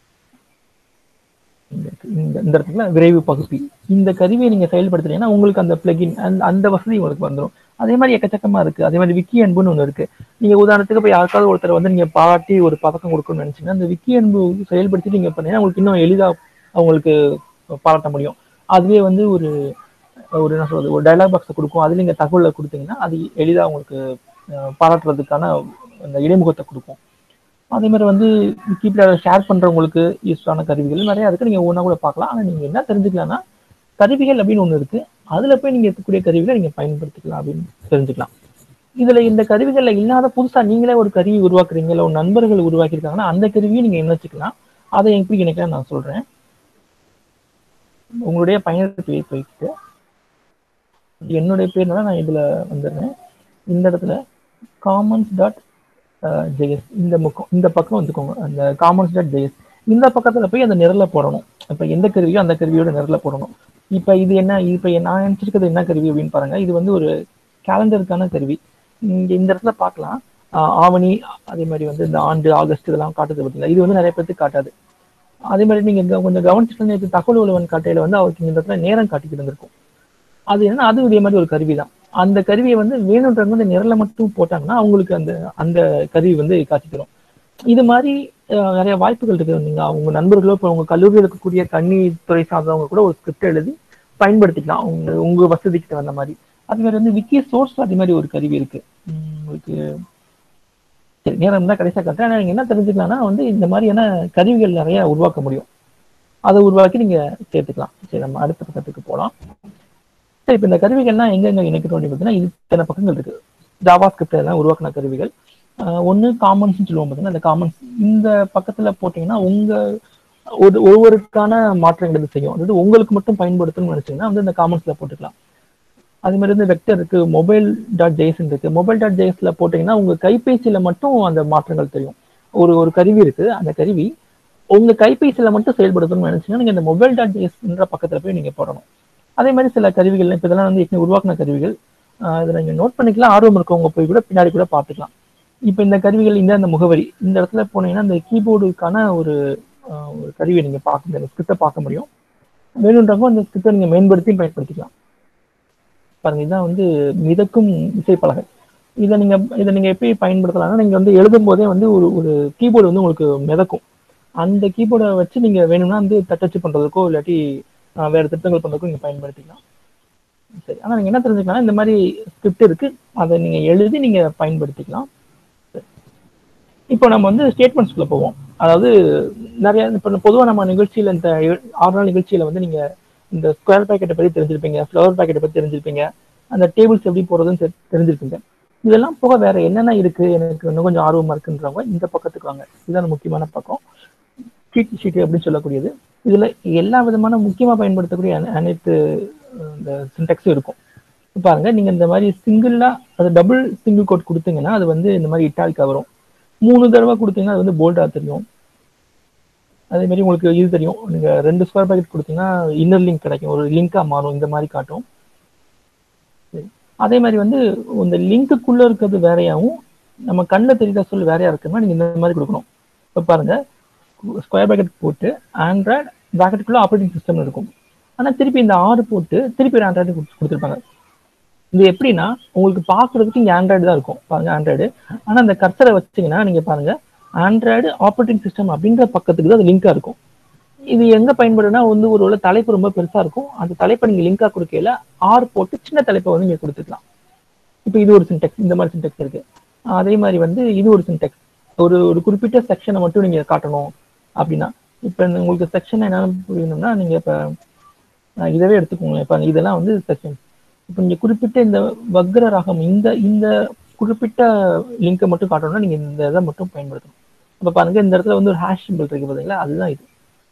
Speaker 1: இந்த இருக்கு. இந்த இந்த இடத்துல விரைவு பகுப்பி இந்த கருவியை நீங்க செயல்படுத்துறீங்கன்னா உங்களுக்கு அந்த பிளகின் அந்த அந்த வசதி உங்களுக்கு வந்துடும் அதே மாதிரி எக்கச்சக்கமா இருக்கு அதே மாதிரி விக்கி அன்புன்னு ஒன்று இருக்கு நீங்க உதாரணத்துக்கு போய் யாருக்காவது ஒருத்தர் வந்து நீங்க பாராட்டி ஒரு பதக்கம் கொடுக்கணும்னு நினைச்சீங்கன்னா அந்த விக்கி அன்பு செயல்படுத்தி நீங்க பண்ணீங்கன்னா உங்களுக்கு இன்னும் எளிதா அவங்களுக்கு பாராட்ட முடியும் அதுவே வந்து ஒரு ஒரு என்ன சொல்றது ஒரு டயலாக் பாக்ஸை கொடுக்கும் அதுல நீங்க தகவலை கொடுத்தீங்கன்னா அது எளிதா உங்களுக்கு அஹ், பாராட்டுறதுக்கான அந்த இடைமுகத்தை கொடுக்கும் அதே மாதிரி வந்து விக்கிபீடியாவை ஷேர் பண்றவங்களுக்கு யூஸ்ஃபுல்லான கருவிகள் நிறைய இருக்கு நீங்க ஒன்றா கூட பார்க்கலாம் ஆனா நீங்க என்ன தெரிஞ்சுக்கலாம்னா கருவிகள் அப்படின்னு ஒண்ணு இருக்கு அதுல போய் நீங்க இருக்கக்கூடிய கருவிகளை நீங்க பயன்படுத்திக்கலாம் அப்படின்னு தெரிஞ்சுக்கலாம் இதுல இந்த கருவிகள்ல இல்லாத புதுசா நீங்களே ஒரு கருவி உருவாக்குறீங்க இல்ல ஒரு நண்பர்கள் உருவாக்கியிருக்காங்கன்னா அந்த கருவியை நீங்க இணைச்சிக்கலாம் அதை எப்படி இணைக்கலாம் நான் சொல்றேன் உங்களுடைய பயனர் பேர் போயிட்டு என்னுடைய பேர்னால நான் இதுல வந்துடுறேன் இந்த இடத்துல காமன்ஸ் டாட் ஜெயஸ் இந்த முக்கம் இந்த பக்கம் வந்துக்கோங்க அந்த காமன்ஸ் டாட் ஜெயஸ் இந்த பக்கத்துல போய் அந்த நிரலை போடணும் இப்ப எந்த கருவியோ அந்த கருவியோட நிரலை போடணும் இப்ப இது என்ன இப்ப நான் நினைச்சிருக்கிறது என்ன கருவி அப்படின்னு பாருங்க இது வந்து ஒரு கேலண்டருக்கான கருவி இங்க இந்த இடத்துல பார்க்கலாம் ஆஹ் ஆவணி அதே மாதிரி வந்து இந்த ஆண்டு ஆகஸ்ட் இதெல்லாம் காட்டுது பார்த்தீங்களா இது வந்து நிறைய பேருக்கு காட்டாது அதே மாதிரி நீங்க இங்க கொஞ்சம் கவனிச்சுட்டு நேற்று தகவல் உழவன் காட்டையில வந்து அவருக்கு இந்த இடத்துல நேரம் காட்டிக்கிட்டு இருந்திருக்கும் அது என்னன்னா அது இதே மாதிரி ஒரு கருவி தான் அந்த கருவியை வந்து வேணுன்றவங்க வந்து நிரலை மட்டும் போட்டாங்கன்னா அவங்களுக்கு அந்த அந்த கருவி வந்து காட்சி தரும் இது மாதிரி அஹ், நிறைய வாய்ப்புகள் இருக்கு நீங்க உங்க நண்பர்களோ இப்போ உங்க கல்லூரியில் இருக்கக்கூடிய கண்ணி துறை சார்ந்தவங்க கூட ஒரு ஸ்கிரிப்ட் எழுதி பயன்படுத்திக்கலாம் உங்க உங்க வசதிக்கு தகுந்த மாதிரி அது மாதிரி வந்து விக்கி சோர்ஸ் அதே மாதிரி ஒரு கருவி இருக்கு உம், உங்களுக்கு சரி நேரம் தான் கடைசியாக காட்டுறேன் ஆனா நீங்க என்ன தெரிஞ்சுக்கலாம்னா வந்து இந்த மாதிரியான கருவிகள் நிறைய உருவாக்க முடியும் அதை உருவாக்கி நீங்க சேர்த்துக்கலாம் சரி நம்ம அடுத்த பக்கத்துக்கு போகலாம் சரி இப்போ இந்த கருவிகள்லாம் எங்கெங்க இணைக்கிறோம் அப்படின்னு பார்த்தீங்கன்னா இது இத்தனை பக்கங்கள் இருக்கு ஜாவா ஸ்கிரிப்ட் எல்லாம் உருவாக்கின கருவிகள் ஒன்று காமன்ஸ் சொல்லுவோம் பார்த்தீங்கன்னா இந்த காமன்ஸ் இந்த பக்கத்துல போட்டீங்கன்னா உங்க ஒரு ஒருவருக்கான மாற்றங்கள் இது செய்யும் அதாவது உங்களுக்கு மட்டும் பயன்படுத்தணும்னு நினைச்சீங்கன்னா வந்து இந்த காமன்ஸ்ல போட்டுக்கலாம் அது மாதிரி வந்து வெக்டர் இருக்கு மொபைல் டாட் ஜேஎஸ் இருக்கு மொபைல் டாட் ஜேஎஸ்ல போட்டீங்கன்னா உங்க கைபேசியில மட்டும் அந்த மாற்றங்கள் தெரியும் ஒரு ஒரு கருவி இருக்கு அந்த கருவி உங்க கைபேசியில மட்டும் செயல்படுத்தணும்னு நினைச்சீங்கன்னா நீங்க இந்த மொபைல் டாட் ஜேஎஸ்ன்ற பக்கத்துல போய் நீங்க போடணும் அதே மாதிரி சில கருவிகள் இப்போ இதெல்லாம் வந்து ஏற்கனவே உருவாக்கின கருவிகள் ஆஹ் இதை நீங்க நோட் பண்ணிக்கலாம் ஆர்வம் இருக்கவங்க போய் கூட பின்னாடி கூட பார்த்துக்கலாம் இப்போ இந்த கருவிகள் இந்த அந்த முகவரி இந்த இடத்துல போனீங்கன்னா இந்த கீபோர்டுக்கான ஒரு ஆஹ் ஒரு கருவியை நீங்க பார்க்க முடியும் ஸ்கிரிப்டை பார்க்க முடியும் வேணுன்றவங்க அந்த ஸ்கிரிப்டை நீங்க மேம்படுத்தி பயன்படுத்திக்கலாம் பாருங்க இதுதான் வந்து மிதக்கும் இசைப்பலகை இதை நீங்க இதை நீங்க எப்படி பயன்படுத்தலாம்னா நீங்க வந்து எழுதும் போதே வந்து ஒரு ஒரு கீபோர்டு வந்து உங்களுக்கு மிதக்கும் அந்த கீபோர்டை வச்சு நீங்க வேணும்னா வந்து தட்டச்சு பண்றதுக்கோ இல்லாட்டி ஆஹ் வேற திட்டங்கள் பண்றதுக்கோ நீங்க பயன்படுத்திக்கலாம் சரி ஆனா நீங்க என்ன தெரிஞ்சுக்கலாம் இந்த மாதிரி ஸ்கிரிப்ட் இருக்கு அதை நீங்க எழுதி நீங்க பயன்படுத்திக்கலாம் சரி. இப்போ நம்ம வந்து ஸ்டேட்மெண்ட்ஸ்குள்ள போவோம் அதாவது நிறைய இப்போ பொதுவாக நம்ம நிகழ்ச்சியில இந்த ஏழு- ஆறு நாள் நிகழ்ச்சியில வந்து நீங்க இந்த ஸ்கொயர் பேக்கெட்டை பத்தி தெரிஞ்சிருப்பீங்க ஃப்ளவர் பேக்கெட்டை பத்தி தெரிஞ்சிருப்பீங்க அந்த டேபிள்ஸ் எப்படி போறதுன்னு தெரி- தெரிஞ்சிருப்பீங்க இதெல்லாம் போக வேற என்னென்ன இருக்கு எனக்கு இன்னும் கொஞ்சம் ஆர்வமா இருக்குன்றவங்க இந்த பக்கத்துக்கு வாங்க இதுதான் முக்கியமான பக்கம் சீட் ஷீட் அப்படின்னு சொல்லக்கூடியது இதுல எல்லா விதமான முக்கியமா பயன்படுத்தக்கூடிய அனை- அனைத்து அஹ், இந்த சின்டெக்ஸும் இருக்கும் இப்ப பாருங்க நீங்க இந்த மாதிரி சிங்கிளா அது டபுள் சிங்கிள் கோட் கொடுத்தீங்கன்னா அது வந்து இந்த மாதிரி இட்டாலிக்கா வரும் மூணு தடவை கொடுத்தீங்கன்னா அது வந்து போல்டா தெரியும் அதே மாதிரி உங்களுக்கு இது தெரியும் நீங்க ரெண்டு ஸ்கொயர் பேக்கெட் கொடுத்தீங்கன்னா இன்னர் லிங்க் கிடைக்கும் ஒரு லிங்கா மாறும் இந்த மாதிரி காட்டும் சரி. அதே மாதிரி வந்து இந்த லிங்க்குள்ள இருக்கிறது வேறையாவும் நம்ம கண்ணில் தெரியுற சொல் வேறையா இருக்குன்னா நீங்க இந்த மாதிரி கொடுக்கணும் இப்ப பாருங்க ஸ்கொயர் பேக்கெட் போட்டு ஆண்ட்ராய்டு பேக்கெட்டுக்குள்ள ஆப்ரேட்டிங் சிஸ்டம் இருக்கும் ஆனா திருப்பி இந்த ஆறு போட்டு திருப்பி ஒரு ஆண்ட்ராய்டு கொடுத்துருப்பாங்க இது எப்படின்னா உங்களுக்கு பார்க்கறதுக்கு இங்க ஆண்ட்ராய்டு தான் இருக்கும் பாருங்க ஆண்ட்ராய்டு ஆனா அந்த கர்சரை வச்சீங்கன்னா நீங்க பாருங்க ஆண்ட்ராய்டு ஆப்ரேட்டிங் சிஸ்டம் அப்படின்ற பக்கத்துக்கு தான் அது லிங்கா இருக்கும் இது எங்க பயன்படுனா வந்து ஒரு வேளை தலைப்பு ரொம்ப பெருசா இருக்கும் அந்த தலைப்பை நீங்க லிங்கா கொடுக்கல ஆர் போட்டு சின்ன தலைப்பை வந்து நீங்க கொடுத்துக்கலாம் இப்போ இது ஒரு சின்டெக்ஸ் இந்த மாதிரி சின்டெக்ஸ் இருக்கு அதே மாதிரி வந்து இது ஒரு சின்டெக்ஸ் ஒரு ஒரு குறிப்பிட்ட செக்ஷனை மட்டும் நீங்க காட்டணும் அப்படின்னா இப்போ உங்களுக்கு செக்ஷன் என்னன்னு புரியணும்னா நீங்க இப்ப அஹ் இதவே எடுத்துக்கோங்களேன் இப்போ இதெல்லாம் வந்து செக்ஷன் இப்போ நீங்க குறிப்பிட்ட இந்த வக்ர ராகம் இந்த இந்த குறிப்பிட்ட லிங்கை மட்டும் காட்டணும்னா நீங்க இந்த இதை மட்டும் பயன்படுத்தணும் அப்ப பாருங்க இந்த இடத்துல வந்து ஒரு ஹேஷ் சிம்பிள் இருக்கு பாத்தீங்களா அதுதான் இது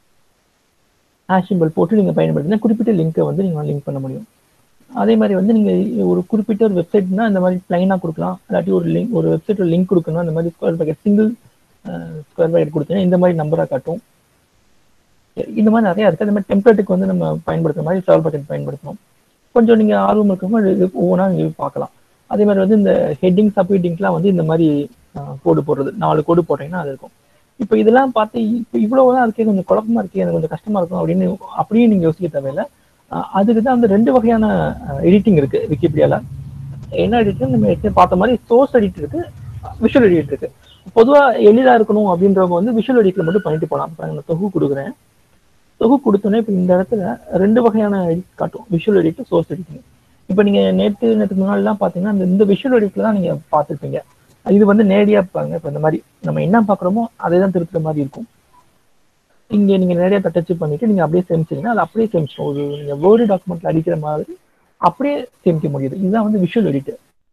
Speaker 1: ஹேஷ் சிம்பிள் போட்டு நீங்க பயன்படுத்தினா குறிப்பிட்ட லிங்கை வந்து நீங்க லிங்க் பண்ண முடியும் அதே மாதிரி வந்து நீங்க ஒரு குறிப்பிட்ட ஒரு வெப்சைட்னா இந்த மாதிரி பிளைனா கொடுக்கலாம் இல்லாட்டி ஒரு லிங்க் ஒரு வெப்சைட் லிங்க் கொடுக்கணும் அந்த மாதிரி square bracket single square bracket கொடுத்தீங்கன்னா இந்த மாதிரி நம்பரா காட்டும் இந்த மாதிரி நிறைய இருக்கு அந்த மாதிரி டெம்ப்ளேட்டுக்கு வந்து நம்ம பயன்படுத்துற மாதிரி ஸ்கொயர் பேக்கெட் பயன்படுத்தணும் கொஞ்சம் நீங்க ஆர்வம் இருக்கவங்க இது ஒவ்வொன்றா நீங்க பார்க்கலாம் அதே மாதிரி வந்து இந்த ஹெட்டிங் சப் ஹெட்டிங்ஸ்லாம் வந்து இந்த மாதிரி கோடு போடுறது நாலு கோடு போட்டீங்கன்னா அது இருக்கும் இப்போ இதெல்லாம் பார்த்து இப்போ இவ்வளவுதான் இருக்கே கொஞ்சம் குழப்பமா இருக்கே எனக்கு கொஞ்சம் கஷ்டமா இருக்கும் அப்படின்னு அப்படியே நீங்க யோசிக்க தேவையில்ல அஹ் அதுக்கு தான் வந்து ரெண்டு வகையான எடிட்டிங் இருக்கு விக்கிபீடியால என்ன எடிட்டிங் நம்ம ஏற்கனவே பார்த்த மாதிரி சோர்ஸ் எடிட் இருக்கு விஷுவல் எடிட் இருக்கு பொதுவா எளிதா இருக்கணும் அப்படின்றவங்க வந்து விஷுவல் எடிட்ல மட்டும் பண்ணிட்டு போகலாம் இப்ப நான் தொகு கொடுக்குறேன் தொகு கொடுத்தோன்னே இப்போ இந்த இடத்துல ரெண்டு வகையான எடிட் காட்டும் விஷுவல் எடிட் சோர்ஸ் எடிட்டிங் இப்போ நீங்க நேற்று நேற்று முன்னாடிலாம் பார்த்தீங்கன்னா இந்த இந்த விஷுவல் எடிட்ல தான் நீங்க பார்த்துருப்பீங்க இது வந்து நேரடியா பாருங்க இப்போ இந்த மாதிரி நம்ம என்ன பார்க்குறோமோ அதை தான் திருத்துற மாதிரி இருக்கும் இங்க நீங்க நேரடியா தட்டச்சு பண்ணிட்டு நீங்க அப்படியே சேமிச்சீங்கன்னா அது அப்படியே சேமிச்சிடும் ஒரு நீங்க வேர்டு டாக்குமெண்ட்ல அடிக்கிற மாதிரி அப்படியே சேமிக்க முடியுது இதுதான் வந்து விஷுவல் எடிட்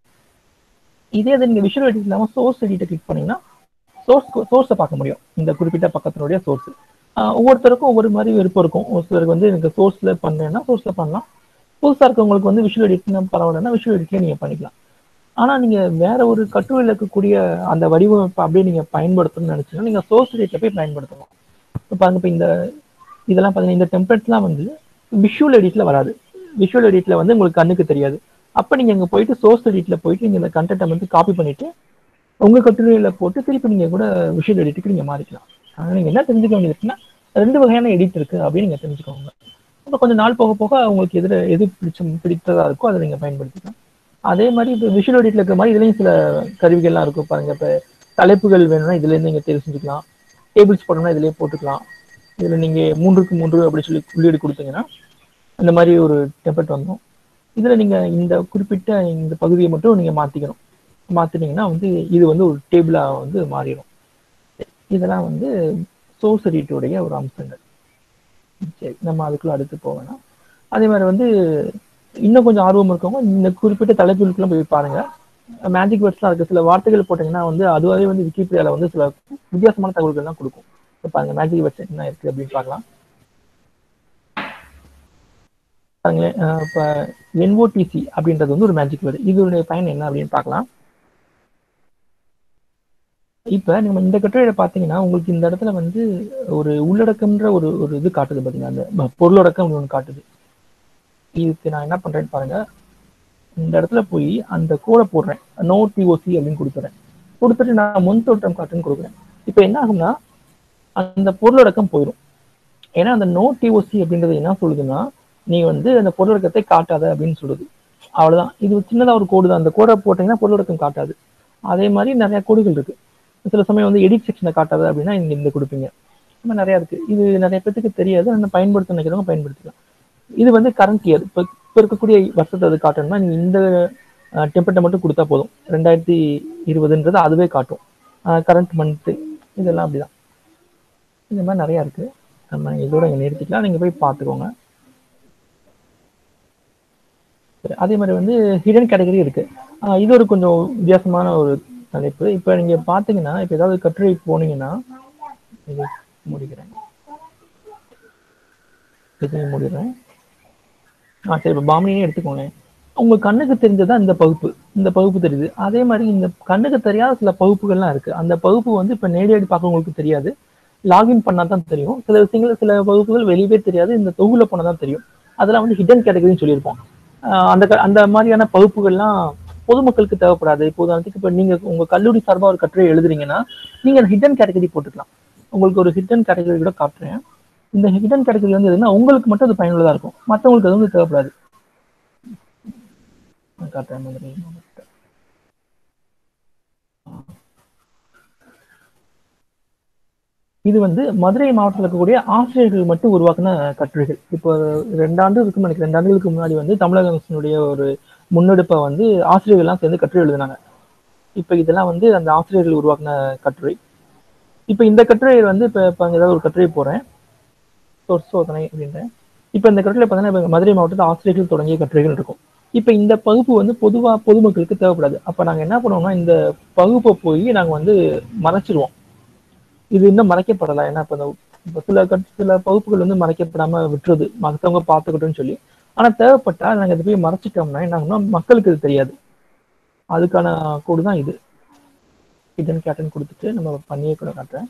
Speaker 1: இதே இது நீங்க விஷுவல் எடிட் இல்லாம சோர்ஸ் எடிட்டை கிளிக் பண்ணீங்கன்னா சோர்ஸ் சோர்ஸை பார்க்க முடியும் இந்த குறிப்பிட்ட பக்கத்தினுடைய சோர்ஸ் ஒவ்வொருத்தருக்கும் ஒவ்வொரு மாதிரி விருப்பம் இருக்கும் ஒரு சிலருக்கு வந்து எனக்கு சோர்ஸ்ல பண்றேன்னா சோர்ஸ்ல பண்ணலாம் புதுசா இருக்கவங்களுக்கு வந்து விஷுவல் எடிட் பரவாயில்லன்னா விஷுவல் எடிட்ல நீங்க பண்ணிக்கலாம் ஆனா நீங்க வேற ஒரு கட்டுரையில் இருக்கக்கூடிய அந்த வடிவமைப்பை அப்படியே நீங்க பயன்படுத்தணும்னு நினைச்சீங்கன்னா நீங்க சோர்ஸ் எடிட்ல போய் பயன்படுத்தலாம் இப்போ பாருங்க இப்போ இந்த இதெல்லாம் பாத்தீங்கன்னா இந்த டெம்ப்ளேட்ஸ்லாம் வந்து விஷுவல் எடிட்ல வராது விஷுவல் எடிட்ல வந்து உங்களுக்கு கண்ணுக்கு தெரியாது அப்ப நீங்க அங்க போயிட்டு சோர்ஸ் எடிட்ல போயிட்டு நீங்க இந்த கண்டென்ட்டை வந்து காப்பி பண்ணிட்டு உங்க கட்டுரையில போட்டு திருப்பி நீங்க கூட விஷுவல் எடிட்டுக்கு நீங்க மாறிக்கலாம் ஆனா நீங்க என்ன தெரிஞ்சுக்க வேண்டியது இருக்குன்னா ரெண்டு வகையான எடிட் இருக்கு அப்படின்னு நீங்க தெரிஞ்சுக்கோங்க அப்புறம் கொஞ்சம் நாள் போக போக உங்களுக்கு எதிர எது பிடிச்ச பிடித்ததா இருக்கோ அதை நீங்க பயன்படுத்திக்கலாம் அதே மாதிரி இப்போ விஷுவல் எடிட்ல இருக்கிற மாதிரி இதுலயும் சில கருவிகள்லாம் இருக்கும் பாருங்க இப்போ தலைப்புகள் வேணும்னா இதுல இருந்து நீங்க தேர்வு செஞ்சுக்கலாம் டேபிள்ஸ் போடணும்னா இதுலயே போட்டுக்கலாம் இதுல நீங்க மூன்றுக்கு மூன்று அப்படி சொல்லி உள்ளீடு கொடுத்தீங்கன்னா அந்த மாதிரி ஒரு டெம்பெட் வந்துடும் இதுல நீங்க இந்த குறிப்பிட்ட இந்த பகுதியை மட்டும் நீங்க மாத்திக்கணும் மாத்தினீங்கன்னா வந்து இது வந்து ஒரு டேபிளா வந்து மாறிடும் இதெல்லாம் வந்து சோர்ஸ் எடிட்டோடைய ஒரு அம்சங்கள் சரி நம்ம அதுக்குள்ள அடுத்து போவேன்னா அதே மாதிரி வந்து இன்னும் கொஞ்சம் ஆர்வம் இருக்கவங்க இந்த குறிப்பிட்ட தலைப்புகளுக்குலாம் போய் பாருங்க மேஜிக் வேர்ட்ஸ்லாம் இருக்கு சில வார்த்தைகள் போட்டீங்கன்னா வந்து அதுவாகவே வந்து விக்கிபீடியால வந்து சில வித்தியாசமான தகவல்கள்லாம் கொடுக்கும் இப்ப பாருங்க மேஜிக் வேர்ட்ஸ் என்ன இருக்கு அப்படின்னு பார்க்கலாம் பாருங்களேன் அஹ் இப்ப என்ஓடிசி அப்படின்றது வந்து ஒரு மேஜிக் வேர்டு இதனுடைய பயன் என்ன அப்படின்னு பார்க்கலாம் இப்ப நம்ம இந்த கட்டுரையில பாத்தீங்கன்னா உங்களுக்கு இந்த இடத்துல வந்து ஒரு உள்ளடக்கம்ன்ற ஒரு ஒரு இது காட்டுது பாத்தீங்கன்னா அந்த ப- பொருளடக்கம் ஒன்று காட்டுது இதுக்கு நான் என்ன பண்றேன்னு பாருங்க இந்த இடத்துல போய் அந்த கோடை போடுறேன் நோ டிஓசி அப்படின்னு கொடுத்துறேன் கொடுத்துட்டு நான் முன் தோற்றம் காட்டுன்னு கொடுக்குறேன் இப்போ என்ன ஆகும்னா அந்த பொருளடக்கம் போயிடும் ஏன்னா அந்த நோ டிஓசி அப்படின்றது என்ன சொல்லுதுன்னா நீ வந்து அந்த பொருளடக்கத்தை காட்டாத அப்படின்னு சொல்லுது அவ்வளவுதான் இது சின்னதா ஒரு கோடு தான் அந்த கோடை போட்டீங்கன்னா பொருளடக்கம் காட்டாது அதே மாதிரி நிறைய கோடுகள் இருக்கு சில சமயம் வந்து எடிட் செக்ஷனை காட்டாது அப்படின்னா நீங்க இந்த கொடுப்பீங்க இந்த மாதிரி நிறைய இருக்கு இது நிறைய பேத்துக்கு தெரியாது ஆனா பயன்படுத்த நினைக்கிறவங்க பயன்படுத்திக்கலாம் இது வந்து கரண்ட் இயர் இப்போ இப்போ இருக்கக்கூடிய வருஷத்தை அது காட்டணும்னா நீங்க இந்த டெம்பரேட்டை மட்டும் கொடுத்தா போதும் ரெண்டாயிரத்தி இருபதுன்றது அதுவே காட்டும் கரண்ட் மந்த்து இதெல்லாம் அப்படிதான் இந்த மாதிரி நிறைய இருக்கு நம்ம இதோட இங்க நிறுத்திக்கலாம் நீங்க போய் பார்த்துக்கோங்க சரி, அதே மாதிரி வந்து ஹிடன் கேட்டகரி இருக்கு ஆஹ் இது ஒரு கொஞ்சம் வித்தியாசமான ஒரு தலைப்பு இப்போ நீங்க பாத்தீங்கன்னா இப்போ ஏதாவது கட்டுரை போனீங்கன்னா இது முடிக்கிறேன் இதையும் முடிக்கிறேன் ஆ சரி இப்போ பாமினியே எடுத்துக்கோங்க உங்க கண்ணுக்கு தெரிஞ்சதா இந்த பகுப்பு இந்த பகுப்பு தெரியுது அதே மாதிரி இந்த கண்ணுக்கு தெரியாத சில பகுப்புகள்லாம் இருக்கு அந்த பகுப்பு வந்து இப்போ நேரடி பார்க்கறவங்களுக்கு தெரியாது லாகின் பண்ணா தான் தெரியும் சில விஷயங்கள் சில வகுப்புகள் வெளியவே தெரியாது இந்த தொகுல போனா தான் தெரியும் அதெல்லாம் வந்து ஹிடன் கேட்டகரின்னு சொல்லியிருப்போம் ஆஹ் அந்த க- அந்த மாதிரியான பகுப்புகள்லாம் பொதுமக்களுக்கு தேவைப்படாது இப்போ உதாரணத்துக்கு இப்போ நீங்க உங்க கல்லூரி சார்பா ஒரு கட்டுரை எழுதுறீங்கன்னா நீங்க ஹிடன் கேட்டகரி போட்டுக்கலாம் உங்களுக்கு ஒரு ஹிடன் கேட்டகரி கூட காட்டுறேன் இந்த ஹிடன் கேட்டகரி வந்து எதுனா உங்களுக்கு மட்டும் அது பயனுள்ளதா இருக்கும் மற்றவங்களுக்கு அது வந்து தேவைப்படாது நான் காட்டுறேன் மதுரை மாவட்டம். இது வந்து மதுரை மாவட்டத்தில் இருக்கக்கூடிய ஆசிரியர்கள் மட்டும் உருவாக்கின கட்டுரைகள் இப்போ ரெண்டாண்டு இருக்கும் எனக்கு ரெண்டு ஆண்டுகளுக்கு முன்னாடி வந்து தமிழக அரசினுடைய ஒரு முன்னெடுப்பை வந்து ஆசிரியர்கள்லாம் சேர்ந்து கட்டுரை எழுதினாங்க இப்போ இதெல்லாம் வந்து அந்த ஆசிரியர்கள் உருவாக்கின கட்டுரை இப்போ இந்த கட்டுரை வந்து இப்போ இப்போ அங்கே ஏதாவது ஒரு கட்டுரை போறேன் சொற் சோதனை அப்படின்றேன் இப்போ இந்த கட்டுரையில் பார்த்தீங்கன்னா இப்ப மதுரை மாவட்டத்தில் ஆசிரியர்கள் தொடங்கிய கட்டுரைகள் இருக்கும் இப்போ இந்த பகுப்பு வந்து பொதுவாக பொதுமக்களுக்கு தேவைப்படாது அப்போ நாங்கள் என்ன பண்ணுவோம்னா இந்த பகுப்பை போய் நாங்கள் வந்து மறைச்சிருவோம் இது இன்னும் மறைக்கப்படலை ஏன்னா இப்போ இந்த இப்போ சில கட் சில பகுப்புகள் வந்து மறைக்கப்படாம விட்டுறது மற்றவங்க பார்த்துக்கட்டும்னு சொல்லி ஆனா தேவைப்பட்டா நாங்கள் இதை போய் மறைச்சிட்டோம்னா என்ன ஆகும்னா மக்களுக்கு இது தெரியாது அதுக்கான கோடு தான் இது இதன் கேட்டன் கொடுத்துட்டு நம்ம பண்ணியே கூட காட்டுறேன்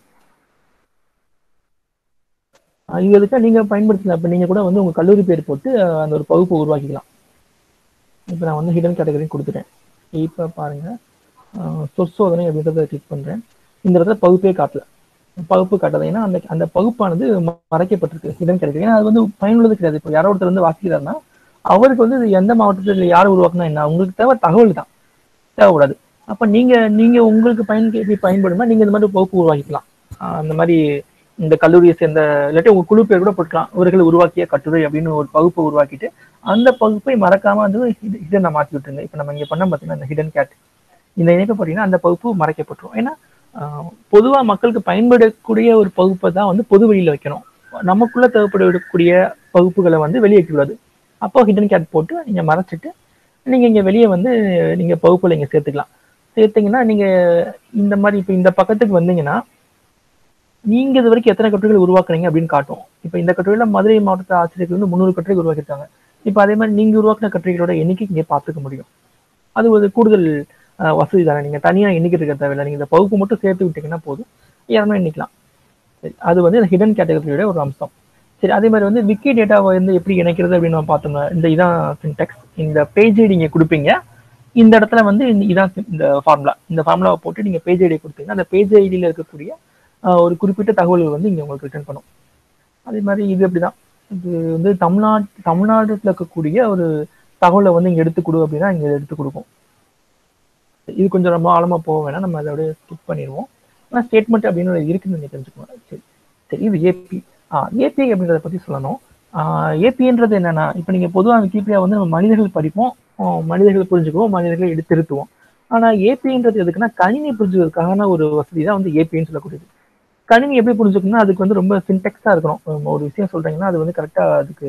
Speaker 1: அஹ் இது எதுக்கா நீங்க பயன்படுத்தலாம் இப்போ நீங்க கூட வந்து உங்க கல்லூரி பேர் போட்டு அஹ், அந்த ஒரு பகுப்பை உருவாக்கிக்கலாம் இப்போ நான் வந்து ஹிடன் கேட்டகரி கொடுத்துட்டேன் இப்போ பாருங்க அஹ், சொற்சோதனை அப்படின்றத கிளிக் பண்றேன் இந்த இடத்துல பகுப்பே காட்டல பகுப்பு காட்டாது ஏன்னா அந்த அந்த பகுப்பானது ம- மறைக்கப்பட்டிருக்கு ஹிடன் கேட்டகரி ஏன்னா அது வந்து பயனுள்ளது கிடையாது இப்போ யாரோ ஒருத்தர் வந்து வாசிக்கிறாருன்னா அவருக்கு வந்து இது எந்த மாவட்டத்தில் யார் உருவாக்குனா என்ன உங்களுக்கு தேவை தகவல் தான் தேவைப்படாது அப்ப நீங்க நீங்க உங்களுக்கு பயன் எப்படி பயன்படுமா நீங்க இந்த மாதிரி பகுப்பு உருவாக்கிக்கலாம் ஆஹ் அந்த மாதிரி இந்த கல்லூரியை சேர்ந்த இல்லாட்டி உங்க குழு பேர் கூட போட்டுக்கலாம் இவர்கள் உருவாக்கிய கட்டுரை அப்படின்னு ஒரு பகுப்பை உருவாக்கிட்டு அந்த பகுப்பை மறக்காம வந்து ஹிடன் மாற்றி விட்டுருங்க இப்ப நம்ம இங்க பண்ண பார்த்தீங்கன்னா இந்த ஹிடன் கேட் இந்த இணைப்பு பார்த்தீங்கன்னா அந்த பகுப்பு மறைக்கப்பட்டுரும் ஏன்னா ஆஹ் பொதுவா மக்களுக்கு பயன்படக்கூடிய ஒரு பகுப்பை தான் வந்து பொது வெளியில வைக்கணும் நமக்குள்ள தேவைப்படக்கூடிய பகுப்புகளை வந்து வெளியே வைக்கக்கூடாது அப்போ ஹிடன் கேட் போட்டு நீங்க மறைச்சிட்டு நீங்க இங்க வெளியே வந்து நீங்க பகுப்புல இங்க சேர்த்துக்கலாம் சேர்த்தீங்கன்னா நீங்க இந்த மாதிரி இப்ப இந்த பக்கத்துக்கு வந்தீங்கன்னா நீங்க இது வரைக்கும் எத்தனை கட்டுரைகள் உருவாக்குறீங்க அப்படின்னு காட்டும் இப்ப இந்த கட்டுரையில மதுரை மாவட்ட ஆசிரியர்கள் வந்து முந்நூறு கட்டுரை உருவாக்கியிருக்காங்க இப்ப அதே மாதிரி நீங்க உருவாக்கின கட்டுரைகளோட எண்ணிக்கை இங்க பார்த்துக்க முடியும் அது ஒரு கூடுதல் அஹ், வசதி தானே நீங்க தனியா எண்ணிக்கிட்டு இருக்க தேவையில்லை நீங்க இந்த பகுப்பு மட்டும் சேர்த்து விட்டீங்கன்னா போதும் யாருமே எண்ணிக்கலாம் சரி அது வந்து இந்த ஹிடன் கேட்டகரியோட ஒரு அம்சம் சரி அதே மாதிரி வந்து விக்கி டேட்டாவை வந்து எப்படி இணைக்கிறது அப்படின்னு நம்ம பார்த்தோம்னா இந்த இதான் சின்டெக்ஸ் இந்த பேஜ் நீங்க கொடுப்பீங்க இந்த இடத்துல வந்து இந்த- இதான் இந்த ஃபார்முலா இந்த ஃபார்முலாவை போட்டு நீங்க பேஜ் ஐடி கொடுத்தீங்கன்னா அந்த பேஜ் ஐடியில் இருக்கக்கூடிய ஆஹ், ஒரு குறிப்பிட்ட தகவல்கள் வந்து இங்க உங்களுக்கு ரிட்டர்ன் பண்ணும் அதே மாதிரி இது அப்படிதான் இது வந்து தமிழ்நாடு தமிழ்நாட்டுல இருக்கக்கூடிய ஒரு தகவலை வந்து இங்க எடுத்து கொடு அப்படின்னா இங்க எடுத்து கொடுக்கும் இது கொஞ்சம் ரொம்ப ஆழமா போக வேணாம் நம்ம அதோட ஸ்கிப் பண்ணிடுவோம் ஆனால் ஸ்டேட்மெண்ட் அப்படின்னு ஒரு இருக்குன்னு நீங்க தெரிஞ்சுக்கணும் சரி சரி இது ஏபி ஆ ஏபிஐ அப்படின்றத பத்தி சொல்லணும் ஏபின்றது என்னன்னா இப்போ நீங்க பொதுவாக விக்கிபீடியா வந்து நம்ம மனிதர்கள் படிப்போம் ஆ, மனிதர்கள் புரிஞ்சுக்குவோம் மனிதர்களை எடுத்து திருத்துவோம் ஆனா ஏபின்றது எதுக்குன்னா கணினி புரிஞ்சுக்கிறதுக்கான ஒரு வசதி தான் வந்து ஏபின்னு சொல்லக்கூடியது கணினி எப்படி புரிஞ்சுக்கணும்னா அதுக்கு வந்து ரொம்ப சின்டெக்ஸா இருக்கணும் நம்ம ஒரு விஷயம் சொல்றீங்கன்னா அது வந்து கரெக்டா அதுக்கு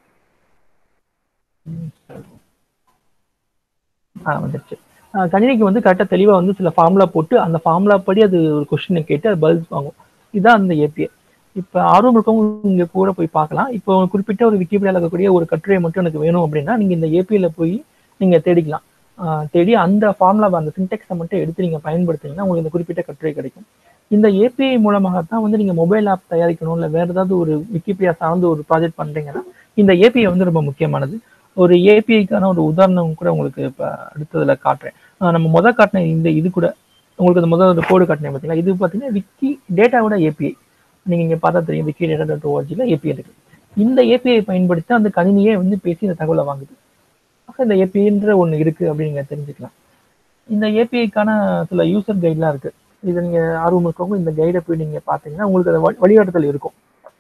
Speaker 1: ஆ வந்துருச்சு ஆ, கணினிக்கு வந்து கரெக்டாக தெளிவாக வந்து சில ஃபார்முலா போட்டு அந்த ஃபார்முலா படி அது ஒரு கொஸ்டினை கேட்டு அது பதில் வாங்கும் இதுதான் அந்த ஏபிஐ இப்போ ஆர்வம் இருக்கவங்க இங்கே கூட போய் பார்க்கலாம் இப்போ குறிப்பிட்ட ஒரு விக்கிபீடியாவில் இருக்கக்கூடிய ஒரு கட்டுரை மட்டும் எனக்கு வேணும் அப்படின்னா நீங்கள் இந்த ஏபிஐல போய் நீங்கள் தேடிக்கலாம் ஆ, தேடி அந்த ஃபார்முலா அந்த சின்டெக்ஸை மட்டும் எடுத்து நீங்கள் பயன்படுத்திங்கன்னா உங்களுக்கு இந்த குறிப்பிட்ட கட்டுரை கிடைக்கும் இந்த ஏபிஐ மூலமாக தான் வந்து நீங்கள் மொபைல் ஆப் தயாரிக்கணும் இல்லை வேறு ஏதாவது ஒரு விக்கிபீடியா சார்ந்து ஒரு ப்ராஜெக்ட் பண்ணுறீங்கன்னா இந்த ஏபிஐ வந்து ரொம்ப முக்கியமானது ஒரு ஏபிஐக்கான ஒரு உதாரணம் கூட உங்களுக்கு இப்போ அடுத்ததுல காட்டுறேன் ஆஹ் நம்ம முதல் காட்டின இந்த இது கூட உங்களுக்கு அந்த முதல் ஒரு கோடு காட்டினேன் பார்த்தீங்களா இது பார்த்தீங்கன்னா விக்கி டேட்டாவோட ஏபிஐ நீங்க இங்க பார்த்தா தெரியும் விக்கி டேட்டா டாட் ஓஆர்ஜியில் ஏபிஐ இருக்கு இந்த ஏபிஐ பயன்படுத்தி அந்த கணினியே வந்து பேசி இந்த தகவலை வாங்குது ஆக இந்த ஏபிஐன்ற ஒன்று இருக்கு அப்படின்னு நீங்க தெரிஞ்சுக்கலாம் இந்த ஏபிஐக்கான சில யூசர் கைட்லாம் இருக்கு இதை நீங்க ஆர்வம் இருக்கவங்க இந்த கைடை போய் நீங்க பார்த்தீங்கன்னா உங்களுக்கு அது வழி- வழிகாட்டுதல் இருக்கும்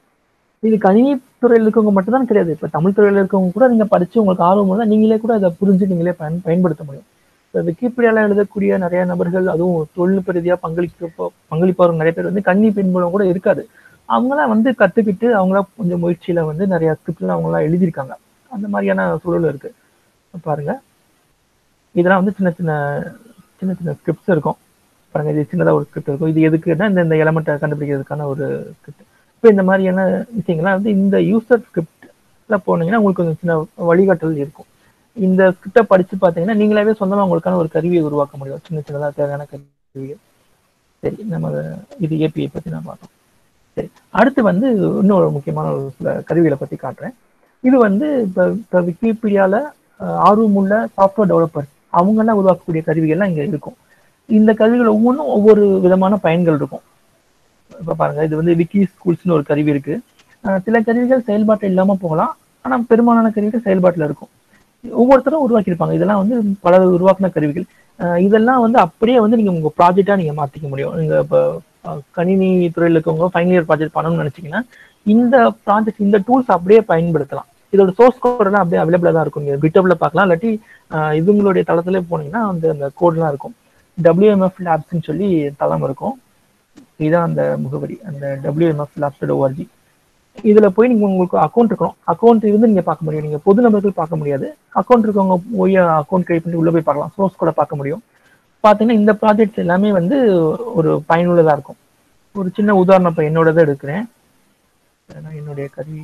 Speaker 1: இது கணினி துறையில் இருக்கவங்க மட்டும் தான் கிடையாது இப்போ தமிழ் துறையில் இருக்கவங்க கூட நீங்க படிச்சு உங்களுக்கு ஆர்வம் இருந்தால் நீங்களே கூட அதை புரிஞ்சு நீங்களே பயன் பயன்படுத்த முடியும் இப்போ விக்கிபீடியாவில் எழுதக்கூடிய நிறைய நபர்கள் அதுவும் தொழில்நுட்ப ரீதியாக பங்களிக்க பங்களிப்பவர் நிறைய பேர் வந்து கணினி பின்புலம் கூட இருக்காது அவங்களாம் வந்து கத்துக்கிட்டு அவங்களா கொஞ்சம் முயற்சியில வந்து நிறைய ஸ்கிரிப்ட்லாம் அவங்களாம் எழுதியிருக்காங்க அந்த மாதிரியான சூழல் இருக்கு பாருங்க இதெல்லாம் வந்து சின்ன சின்ன சின்ன சின்ன ஸ்கிரிப்ட்ஸ் இருக்கும் பாருங்க இது சின்னதாக ஒரு ஸ்கிரிப்ட் இருக்கும் இது எதுக்குன்னா இந்த இந்த எலமெண்ட்டை கண்டுபிடிக்கிறதுக்கான ஒரு ஸ்கிரிப்ட் இப்போ இந்த மாதிரியான விஷயங்கள்லாம் வந்து இந்த யூசர் ஸ்கிரிப்ட்ல போனீங்கன்னா உங்களுக்கு கொஞ்சம் சின்ன வழிகாட்டல் இருக்கும் இந்த ஸ்கிரிப்டை படிச்சு பார்த்தீங்கன்னா நீங்களாவே சொந்தமாக உங்களுக்கான ஒரு கருவியை உருவாக்க முடியும் சின்ன சின்னதாக தேவையான கருவிகள் சரி நம்ம அதை- இது ஏபிஐ பற்றி நான் பார்த்தோம் சரி அடுத்து வந்து இன்னொரு முக்கியமான ஒரு சில கருவிகளை பற்றி காட்டுறேன் இது வந்து இப்போ இப்போ விக்கிபீடியாவில் ஆர்வமுள்ள சாஃப்ட்வேர் டெவலப்பர்ஸ் அவங்கெல்லாம் உருவாக்கக்கூடிய கருவிகள்லாம் இங்கே இருக்கும் இந்த கருவிகள் ஒவ்வொன்றும் ஒவ்வொரு விதமான பயன்கள் இருக்கும் இப்போ பாருங்க இது வந்து விக்கி ஸ்கூல்ஸ்னு ஒரு கருவி இருக்கு அஹ் சில கருவிகள் செயல்பாட்டில் இல்லாமல் போகலாம் ஆனால் பெரும்பாலான கருவிகள் செயல்பாட்டில் இருக்கும் ஒவ்வொருத்தரும் உருவாக்கியிருப்பாங்க இதெல்லாம் வந்து பல உருவாக்கின கருவிகள் அஹ் இதெல்லாம் வந்து அப்படியே வந்து நீங்க உங்க ப்ராஜெக்டா நீங்க மாத்திக்க முடியும் நீங்க இப்போ அஹ், கணினி துறையில் இருக்கவங்க ஃபைனல் இயர் ப்ராஜெக்ட் பண்ணணும்னு நினைச்சீங்கன்னா இந்த ப்ராஜெக்ட் இந்த டூல்ஸ் அப்படியே பயன்படுத்தலாம் இதோட சோர்ஸ் கோட் எல்லாம் அப்படியே அவைலபிளா தான் இருக்கும் நீங்க கிட்டப்ல பார்க்கலாம் இல்லாட்டி அஹ், இவங்களுடைய தளத்துல போனீங்கன்னா அந்த அந்த கோட்லாம் இருக்கும் டபிள்யூஎம்எஃப் லேப்ஸ்ன்னு சொல்லி தளம் இருக்கும் இதுதான் அந்த முகவரி அந்த டபிள்யூஎம்எஃப் லேப்ஸ் ஓஆர்ஜி இதுல போய் நீங்க உங்களுக்கு அக்கௌண்ட் இருக்கணும் அக்கௌண்ட் இருந்து நீங்க பார்க்க முடியும் நீங்க பொது நபர்கள் பார்க்க முடியாது அக்கௌண்ட் இருக்கவங்க போய் அக்கௌண்ட் கிரியேட் பண்ணி உள்ள போய் பார்க்கலாம் சோர்ஸ் கூட பார்க்க முடியும் பாத்தீங்கன்னா இந்த ப்ராஜெக்ட் எல்லாமே வந்து ஒரு பயனுள்ளதா இருக்கும் ஒரு சின்ன உதாரணம் இப்போ என்னோடதை எடுக்கிறேன் நான் என்னுடைய கருவி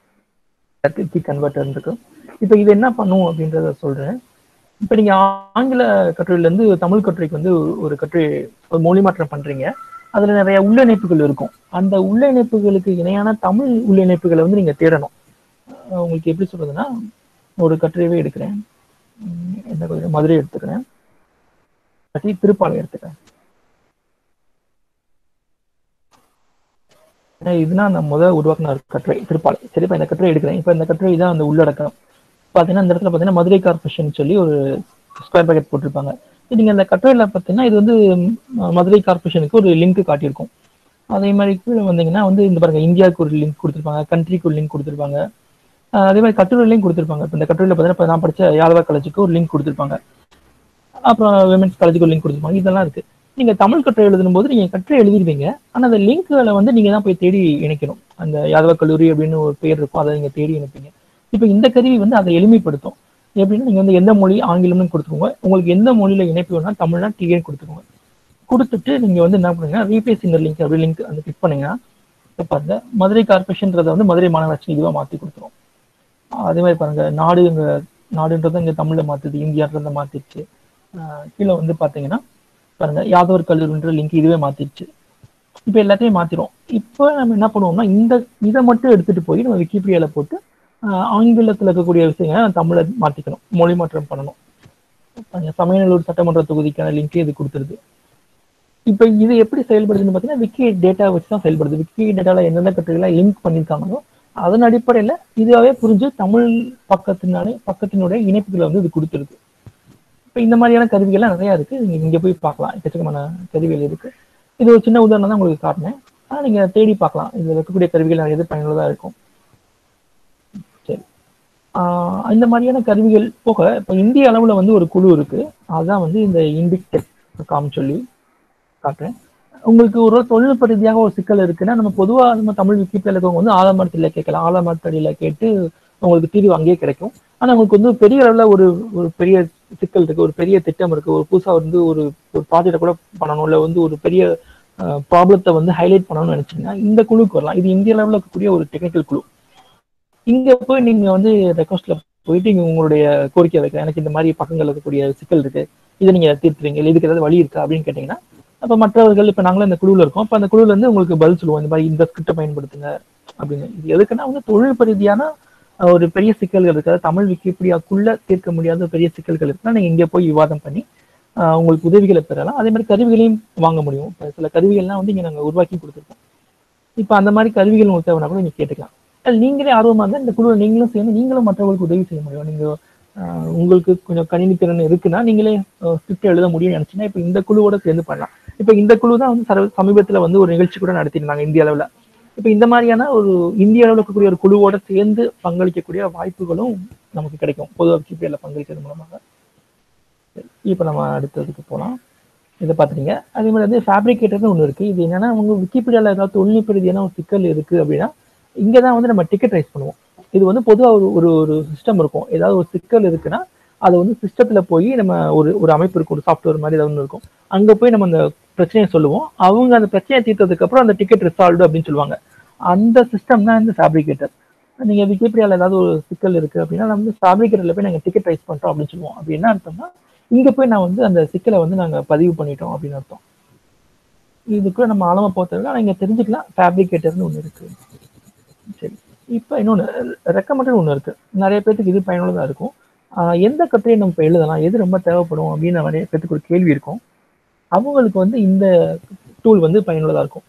Speaker 1: கி கன்வெர்ட்டர் இருக்கு இப்போ இது என்ன பண்ணும் அப்படின்றத சொல்றேன் இப்போ நீங்க ஆங்கில கட்டுரையில இருந்து தமிழ் கட்டுரைக்கு வந்து ஒரு கட்டுரை ஒரு மொழி மாற்றம் பண்றீங்க அதுல நிறைய உள்ளிணைப்புகள் இருக்கும் அந்த உள்ளிணைப்புகளுக்கு இணையான தமிழ் உள்ளிணைப்புகளை வந்து நீங்க தேடணும் அஹ் உங்களுக்கு எப்படி சொல்றதுன்னா ஒரு கட்டுரையவே எடுக்கிறேன் உம் என்ன கட்டுரை? மதுரை எடுத்துக்கிறேன் இல்லாட்டி திருப்பாலை எடுத்துக்கிறேன் ஏன்னா இதுனா நான் முதல் உருவாக்கின ஒரு கட்டுரை திருப்பாலை சரி இப்போ இந்த கட்டுரை எடுக்கிறேன் இப்போ இந்த கட்டுரை தான் அந்த உள்ளடக்கம் பார்த்தீங்கன்னா இந்த இடத்துல பார்த்தீங்கன்னா மதுரை கார்பரேஷன் சொல்லி ஒரு ஸ்கொயர் பேக்கெட் போட்டிருப்பாங்க நீங்க அந்த கட்டுரையில பார்த்தீங்கன்னா இது வந்து ம், மதுரை கார்பரேஷனுக்கு ஒரு லிங்க் காட்டியிருக்கும் அதே மாதிரி கீழே வந்தீங்கன்னா வந்து இந்த பாருங்க இந்தியாவுக்கு ஒரு லிங்க் கொடுத்துருப்பாங்க கண்ட்ரிக்கு ஒரு லிங்க் கொடுத்துருப்பாங்க ஆஹ் அதே மாதிரி கட்டுரையிலையும் கொடுத்துருப்பாங்க இப்போ இந்த கட்டுரையில பார்த்தீங்கன்னா இப்போ நான் படிச்ச யாதவா காலேஜுக்கு ஒரு லிங்க் கொடுத்துருப்பாங்க அப்புறம் விமென்ஸ் காலேஜுக்கு ஒரு லிங்க் கொடுத்துருப்பாங்க இதெல்லாம் இருக்கு நீங்க தமிழ் கட்டுரை எழுதும் போது நீங்க கட்டுரை எழுதிருவீங்க ஆனா அந்த லிங்க்களை வந்து நீங்க தான் போய் தேடி இணைக்கணும் அந்த யாதவ கல்லூரி அப்படின்னு ஒரு பேர் இருக்கும் அதை நீங்க தேடி இணைப்பீங்க இப்போ இந்த கருவி வந்து அதை எளிமைப்படுத்தும் எப்படின்னா நீங்க வந்து எந்த மொழி ஆங்கிலம்னு கொடுத்துக்கோங்க உங்களுக்கு எந்த மொழியில இணைப்பு வேணா தமிழ்னா டிஏன்னு கொடுத்துக்கோங்க கொடுத்துட்டு நீங்க வந்து என்ன பண்ணுங்க ரீப்ளேஸ் இந்த லிங்க் அப்படி லிங்க் அந்த கிளிக் பண்ணீங்கன்னா இப்ப பாருங்க மதுரை கார்பரேஷன்றதை வந்து மதுரை மாநகராட்சி இதுவா மாத்தி கொடுத்துரும் அதே மாதிரி பாருங்க நாடு இங்க நாடுன்றதை இங்க தமிழ்ல மாத்துது இந்தியான்றதை மாத்திடுச்சு ஆஹ் கீழே வந்து பாத்தீங்கன்னா பாருங்க யாதவர் கல்லூரின்ற லிங்க் இதுவே மாத்திடுச்சு இப்போ எல்லாத்தையும் மாத்திரும் இப்போ நம்ம என்ன பண்ணுவோம்னா இந்த இதை மட்டும் எடுத்துட்டு போய் நம்ம விக்கிபீடியால போட்டு ஆஹ் ஆங்கிலத்துல இருக்கக்கூடிய விஷயங்களை தமிழை மாத்திக்கணும் மொழி மாற்றம் பண்ணணும் சமயநல்லூர் சட்டமன்ற தொகுதிக்கான லிங்க் இது கொடுத்துருது இப்போ இது எப்படி செயல்படுதுன்னு பார்த்தீங்கன்னா விக்கி டேட்டா வச்சு தான் செயல்படுது விக்கி டேட்டால எந்தெந்த கட்டுரைகளை லிங்க் பண்ணியிருக்காங்களோ அதன் அடிப்படையில் இதுவாகவே புரிஞ்சு தமிழ் பக்கத்தினாலே பக்கத்தினுடைய இணைப்புகளை வந்து இது கொடுத்துருது இப்போ இந்த மாதிரியான கருவிகள்லாம் நிறையா இருக்கு நீங்க இங்கே போய் பார்க்கலாம் எக்கச்சக்கமான கருவிகள் இருக்கு இது ஒரு சின்ன உதாரணம் தான் உங்களுக்கு காட்டினேன் ஆனால் நீங்க தேடி பார்க்கலாம் இதுல இருக்கக்கூடிய கருவிகள் நிறைய இது பயனுள்ளதா இருக்கும் சரி ஆஹ் இந்த மாதிரியான கருவிகள் போக இப்போ இந்திய அளவுல வந்து ஒரு குழு இருக்கு அதுதான் வந்து இந்த இண்டிக் டெக் காம் சொல்லி காட்டுறேன் உங்களுக்கு ஒரு தொழில்நுட்ப ரீதியாக ஒரு சிக்கல் இருக்குன்னா நம்ம பொதுவா நம்ம தமிழ் விக்கிபீடியா இருக்கவங்க வந்து ஆலமரத்தில் கேட்கலாம் ஆலமரத்தடியில கேட்டு உங்களுக்கு தீர்வு அங்கேயே கிடைக்கும் ஆனா உங்களுக்கு வந்து பெரிய அளவுல ஒரு ஒரு பெரிய சிக்கல் இருக்கு ஒரு பெரிய திட்டம் இருக்கு ஒரு புதுசா வந்து ஒரு ஒரு ப்ராஜெக்டை கூட பண்ணணும் இல்ல வந்து ஒரு பெரிய ப்ராப்ளத்தை வந்து ஹைலைட் பண்ணணும்னு நினைச்சீங்கன்னா இந்த குழுக்கு வரலாம் இது இந்திய அளவில் இருக்கக்கூடிய ஒரு டெக்னிக்கல் குழு இங்க போய் நீங்க வந்து ரெக்வஸ்ட்ல போயிட்டு இங்க உங்களுடைய கோரிக்கை வைக்கலாம் எனக்கு இந்த மாதிரி பக்கங்கள் இருக்கக்கூடிய சிக்கல் இருக்கு இதை நீங்க தீர்த்துறீங்க இல்லை இதுக்கு ஏதாவது வழி இருக்கா அப்படின்னு கேட்டீங்கன்னா அப்ப மற்றவர்கள் இப்ப நாங்களும் இந்த குழுவில் இருக்கோம் அப்ப அந்த குழுவில் இருந்து உங்களுக்கு பதில் சொல்லுவோம் இந்த மாதிரி இந்த ஸ்கிரிப்டை பயன்படுத்துங்க அப்படின்னு இது எதுக்குன்னா வந்து தொழில்நுட்ப ரீதியான ஒரு பெரிய சிக்கல்கள் இருக்கு அதாவது தமிழ் விக்கிபீடியாக்குள்ள தீர்க்க முடியாத பெரிய சிக்கல்கள் இருக்குன்னா நீங்க இங்கே போய் விவாதம் பண்ணி ஆஹ் உங்களுக்கு உதவிகளை பெறலாம் அதே மாதிரி கருவிகளையும் வாங்க முடியும் இப்போ சில கருவிகள்லாம் வந்து இங்க நாங்க உருவாக்கி கொடுத்துருக்கோம் இப்போ அந்த மாதிரி கருவிகள் உங்களுக்கு தேவைன்னா கூட நீங்க கேட்டுக்கலாம் அது நீங்களே ஆர்வமா இருந்தா இந்த குழுவில் நீங்களும் சேர்ந்து நீங்களும் மற்றவங்களுக்கு உதவி செய்ய முடியும் நீங்க ஆஹ் உங்களுக்கு கொஞ்சம் கணினி திறன் இருக்குன்னா நீங்களே ஸ்கிரிப்ட் எழுத முடியும்னு நினைச்சீங்கன்னா இப்போ இந்த குழுவோட சேர்ந்து பண்ணலாம் இப்போ இந்த குழு தான் வந்து சர்வ சமீபத்துல வந்து ஒரு நிகழ்ச்சி கூட நடத்திருந்தாங்க இந்திய அளவுல இப்போ இந்த மாதிரியான ஒரு இந்திய அளவில் இருக்கக்கூடிய ஒரு குழுவோட சேர்ந்து பங்களிக்கக்கூடிய வாய்ப்புகளும் நமக்கு கிடைக்கும் பொதுவாக விக்கிபீடியால பங்களிக்கிறது மூலமாக இப்போ நம்ம அடுத்ததுக்கு போகலாம் இதை பார்த்துட்டீங்க அதே மாதிரி வந்து ஃபேப்ரிகேட்டர்னு ஒன்று இருக்கு இது என்னன்னா உங்க விக்கிபீடியால ஏதாவது தொழில்நுட்ப ரீதியான ஒரு சிக்கல் இருக்கு அப்படின்னா இங்கே தான் வந்து நம்ம டிக்கெட் ரைஸ் பண்ணுவோம் இது வந்து பொதுவாக ஒரு ஒரு ஒரு சிஸ்டம் இருக்கும் ஏதாவது ஒரு சிக்கல் இருக்குன்னா அதை வந்து சிஸ்டத்துல போய் நம்ம ஒரு ஒரு அமைப்பு இருக்கும் ஒரு சாஃப்ட்வேர் மாதிரி ஏதாவது ஒன்று இருக்கும் அங்கே போய் நம்ம அந்த பிரச்சனையை சொல்லுவோம் அவங்க அந்த பிரச்சனையை தீர்த்ததுக்கு அப்புறம் அந்த டிக்கெட் ரிசால்வ்டு அப்படின்னு சொல்லுவாங்க அந்த சிஸ்டம் தான் இந்த ஃபேப்ரிகேட்டர் நீங்க விக்கிபீடியால ஏதாவது ஒரு சிக்கல் இருக்கு அப்படின்னா நம்ம வந்து ஃபேப்ரிகேட்டர்ல போய் நாங்கள் டிக்கெட் ரைஸ் பண்றோம் அப்படின்னு சொல்லுவோம் அப்படி என்ன அர்த்தம்னா இங்க போய் நான் வந்து அந்த சிக்கலை வந்து நாங்க பதிவு பண்ணிட்டோம் அப்படின்னு அர்த்தம் இதுக்குள்ள நம்ம ஆழமா போகிறதுல ஆனால் இங்க தெரிஞ்சுக்கலாம் ஃபேப்ரிகேட்டர்னு ஒன்று இருக்கு சரி இப்போ இன்னொன்று ரெக்கமெண்டட் ஒன்று இருக்கு நிறைய பேருக்கு இது பயனுள்ளதா இருக்கும் ஆஹ் எந்த கட்டுரையை நம்ம இப்போ எழுதலாம் எது ரொம்ப தேவைப்படும் அப்படின்னு நிறைய பேருக்கு ஒரு கேள்வி இருக்கும் அவங்களுக்கு வந்து இந்த டூல் வந்து பயனுள்ளதா இருக்கும்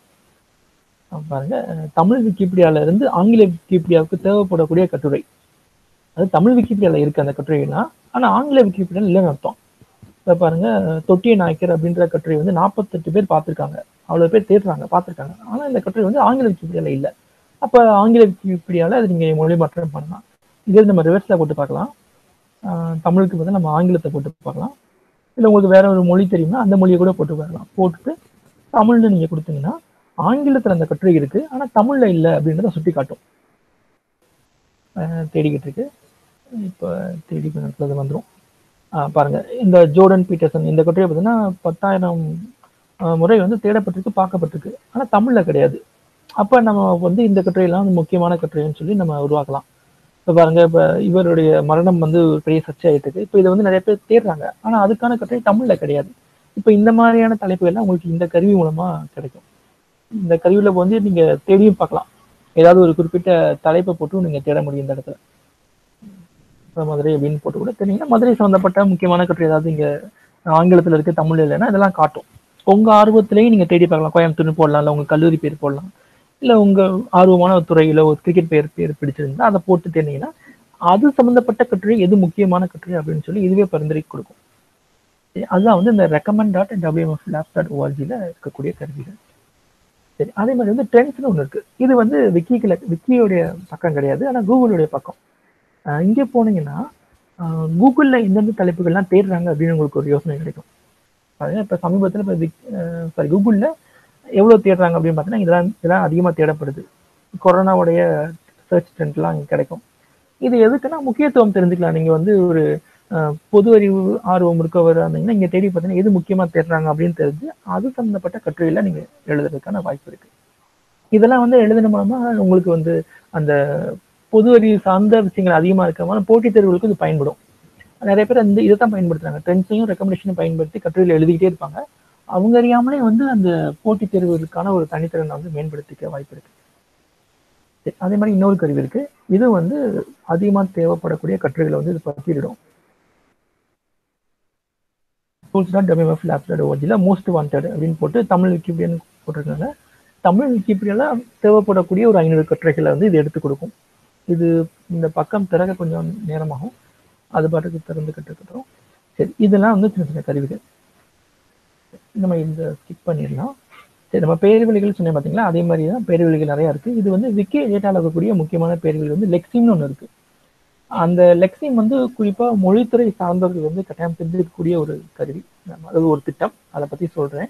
Speaker 1: அஹ் பாருங்க அஹ் தமிழ் விக்கிபீடியால இருந்து ஆங்கில விக்கிபீடியாவுக்கு தேவைப்படக்கூடிய கட்டுரை அது தமிழ் விக்கிபீடியால இருக்கு அந்த கட்டுரைனா ஆனா ஆங்கில விக்கிபீடியால இல்லைன்னு அர்த்தம் இப்போ பாருங்க தொட்டிய நாயக்கர் அப்படின்ற கட்டுரை வந்து நாற்பத்தெட்டு பேர் பார்த்துருக்காங்க அவ்வளோ பேர் தேடுறாங்க பார்த்துருக்காங்க ஆனால் இந்த கட்டுரை வந்து ஆங்கில விக்கிபீடியால இல்லை அப்போ ஆங்கில விக்கிபீடியால அது நீங்கள் மொழி மாற்றம் பண்ணலாம் இதே நம்ம ரிவர்ஸில் போட்டு பார்க்கலாம் ஆஹ் தமிழுக்கு வந்து நம்ம ஆங்கிலத்தை போட்டு பார்க்கலாம் இல்லை உங்களுக்கு வேற ஒரு மொழி தெரியும்னா அந்த மொழியை கூட போட்டு பார்க்கலாம் போட்டுட்டு தமிழ்னு நீங்கள் கொடுத்தீங்கன்னா ஆங்கிலத்தில் அந்த கட்டுரை இருக்கு ஆனால் தமிழ்ல இல்லை அப்படின்றத சுட்டி காட்டும் ஆஹ் தேடிக்கிட்டு இருக்கு இப்போ தேடி கொஞ்ச நேரத்துல அது வந்துடும் பாருங்க இந்த ஜோர்டன் பீட்டர்சன் இந்த கட்டுரை பார்த்தீங்கன்னா பத்தாயிரம் ஆஹ் முறை வந்து தேடப்பட்டிருக்கு பார்க்கப்பட்டிருக்கு ஆனால் தமிழ்ல கிடையாது அப்போ நம்ம வந்து இந்த கட்டுரையெல்லாம் வந்து முக்கியமான கட்டுரைன்னு சொல்லி நம்ம உருவாக்கலாம் இப்போ பாருங்க இப்போ இவருடைய மரணம் வந்து ஒரு பெரிய சர்ச்சை ஆயிட்டு இருக்கு இப்போ இதை வந்து நிறைய பேர் தேடுறாங்க ஆனால் அதுக்கான கட்டுரை தமிழ்ல கிடையாது இப்போ இந்த மாதிரியான தலைப்புகள்லாம் உங்களுக்கு இந்த கருவி மூலமா கிடைக்கும் இந்த கருவியில வந்து நீங்க தேடியும் பார்க்கலாம் ஏதாவது ஒரு குறிப்பிட்ட தலைப்பை போட்டு நீங்க தேட முடியும் இந்த இடத்துல இப்ப மதுரை அப்படின்னு போட்டு கூட தெரியுங்கன்னா மதுரை சம்பந்தப்பட்ட முக்கியமான கட்டுரை ஏதாவது இங்க ஆங்கிலத்துல இருக்கு தமிழ்ல இல்லைன்னா இதெல்லாம் காட்டும் உங்க ஆர்வத்திலையும் நீங்க தேடி பார்க்கலாம் கோயம்புத்தூர்னு போடலாம் இல்லை உங்க கல்லூரி பேர் போடலாம் இல்லை உங்க ஆர்வமான ஒரு துறையில ஒரு கிரிக்கெட் பேர் பேர் பிடிச்சிருந்தா அதை போட்டு தேடினீங்கன்னா அது சம்பந்தப்பட்ட கட்டுரை எது முக்கியமான கட்டுரை அப்படின்னு சொல்லி இதுவே பரிந்துரை கொடுக்கும் அதுதான் வந்து இந்த recommend dot WMF lab dot ஓஆர்ஜியில் இருக்கக்கூடிய கருவிகள் சரி அதே மாதிரி வந்து ட்ரெண்ட்ஸ்னு ஒன்று இருக்கு இது வந்து விக்கிக்கில் விக்கியோடைய பக்கம் கிடையாது ஆனால் கூகுளுடைய பக்கம் அஹ் இங்கே போனீங்கன்னா கூகுளில் எந்தெந்த தலைப்புகள்லாம் தேடுறாங்க அப்படின்னு உங்களுக்கு ஒரு யோசனை கிடைக்கும் அது இப்போ சமீபத்தில் இப்போ விக் சாரி கூகுளில் எவ்வளோ தேடுறாங்க அப்படின்னு பார்த்தீங்கன்னா இதெல்லாம் இதெல்லாம் அதிகமாக தேடப்படுது கொரோனாவுடைய சர்ச் ட்ரெண்ட்லாம் இங்கே கிடைக்கும் இது எதுக்குன்னா முக்கியத்துவம் தெரிஞ்சுக்கலாம் நீங்கள் வந்து ஒரு அஹ், பொது அறிவு ஆர்வம் இருக்கவர் இருந்தீங்கன்னா இங்கே தேடி பார்த்தீங்கன்னா எது முக்கியமாக தேடுறாங்க அப்படின்னு தெரிஞ்சு அது சம்மந்தப்பட்ட கட்டுரையில் நீங்கள் எழுதுறதுக்கான வாய்ப்பு இருக்கு இதெல்லாம் வந்து எழுதுன மூலமா உங்களுக்கு வந்து அந்த பொது அறிவு சார்ந்த விஷயங்கள் அதிகமாக இருக்கிற போட்டித் தேர்வுகளுக்கு இது பயன்படும் நிறைய பேர் அந்த இதை தான் பயன்படுத்துறாங்க ட்ரெண்ட்ஸையும் ரெக்கமெண்டேஷனையும் பயன்படுத்தி கட்டுரையில் எழுதிக்கிட்டே இருப்பாங்க அவங்க அறியாமலே வந்து அந்த போட்டித் தேர்வுகளுக்கான ஒரு தனித்திறனை வந்து மேம்படுத்திக்க வாய்ப்பு இருக்கு சரி, அதே மாதிரி இன்னொரு கருவி இருக்கு இது வந்து அதிகமாக தேவைப்படக்கூடிய கட்டுரைகளை வந்து இது பட்டியலிடும் tools dot WF labs dot ஓஜியில் மோஸ்ட் வாண்டட் அப்படின்னு போட்டு தமிழ் விக்கிபீடியன் போட்டிருக்காங்க தமிழ் விக்கிபீடியாவில் தேவைப்படக்கூடிய ஒரு ஐநூறு கட்டுரைகளை வந்து இது எடுத்து கொடுக்கும் இது இந்த பக்கம் திறக்க கொஞ்சம் நேரமாகும் அது பாட்டுக்கு திறந்துக்கிட்டு இருக்கட்டும் சரி இதெல்லாம் வந்து சின்ன சின்ன கருவிகள் நம்ம இந்த ஸ்கிப் பண்ணிடலாம் சரி நம்ம பேர்வழிகள் சொன்னேன் பார்த்தீங்களா அதே மாதிரி தான் பேர்வழிகள் நிறையா இருக்குது இது வந்து விக்கி டேட்டாவில் இருக்கக்கூடிய முக்கியமான பேர்வழி வந்து லெக்ஸிம்னு ஒன்று இருக்குது அந்த லெக்ஸிம் வந்து குறிப்பாக மொழித்துறை சார்ந்தவர்கள் வந்து கட்டாயம் தெரிஞ்சிருக்கக்கூடிய ஒரு கருவி அது ஒரு திட்டம் அதை பற்றி சொல்கிறேன்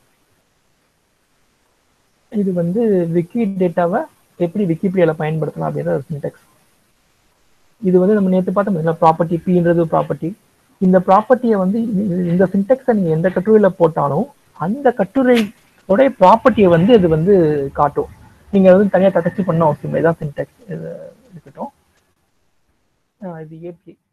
Speaker 1: இது வந்து விக்கி டேட்டாவை எப்படி விக்கிபீடியாவில் பயன்படுத்தலாம் அப்படின்ற ஒரு சின்டெக்ஸ் இது வந்து நம்ம நேற்று பார்த்தோம் பார்த்தீங்களா ப்ராப்பர்ட்டி பின்றது ப்ராப்பர்ட்டி இந்த ப்ராப்பர்ட்டியை வந்து இந்த சின்டெக்ஸை நீங்கள் எந்த கட்டுரையில் போட்டாலும் அந்த கட்டுரையோட ப்ராப்பர்ட்டியை வந்து இது வந்து காட்டும் நீங்கள் வந்து தனியாக தட்டச்சு பண்ண அவசியம் இல்லை இதான் சின்டெக்ஸ் இது இருக்கட்டும் இது ஏபி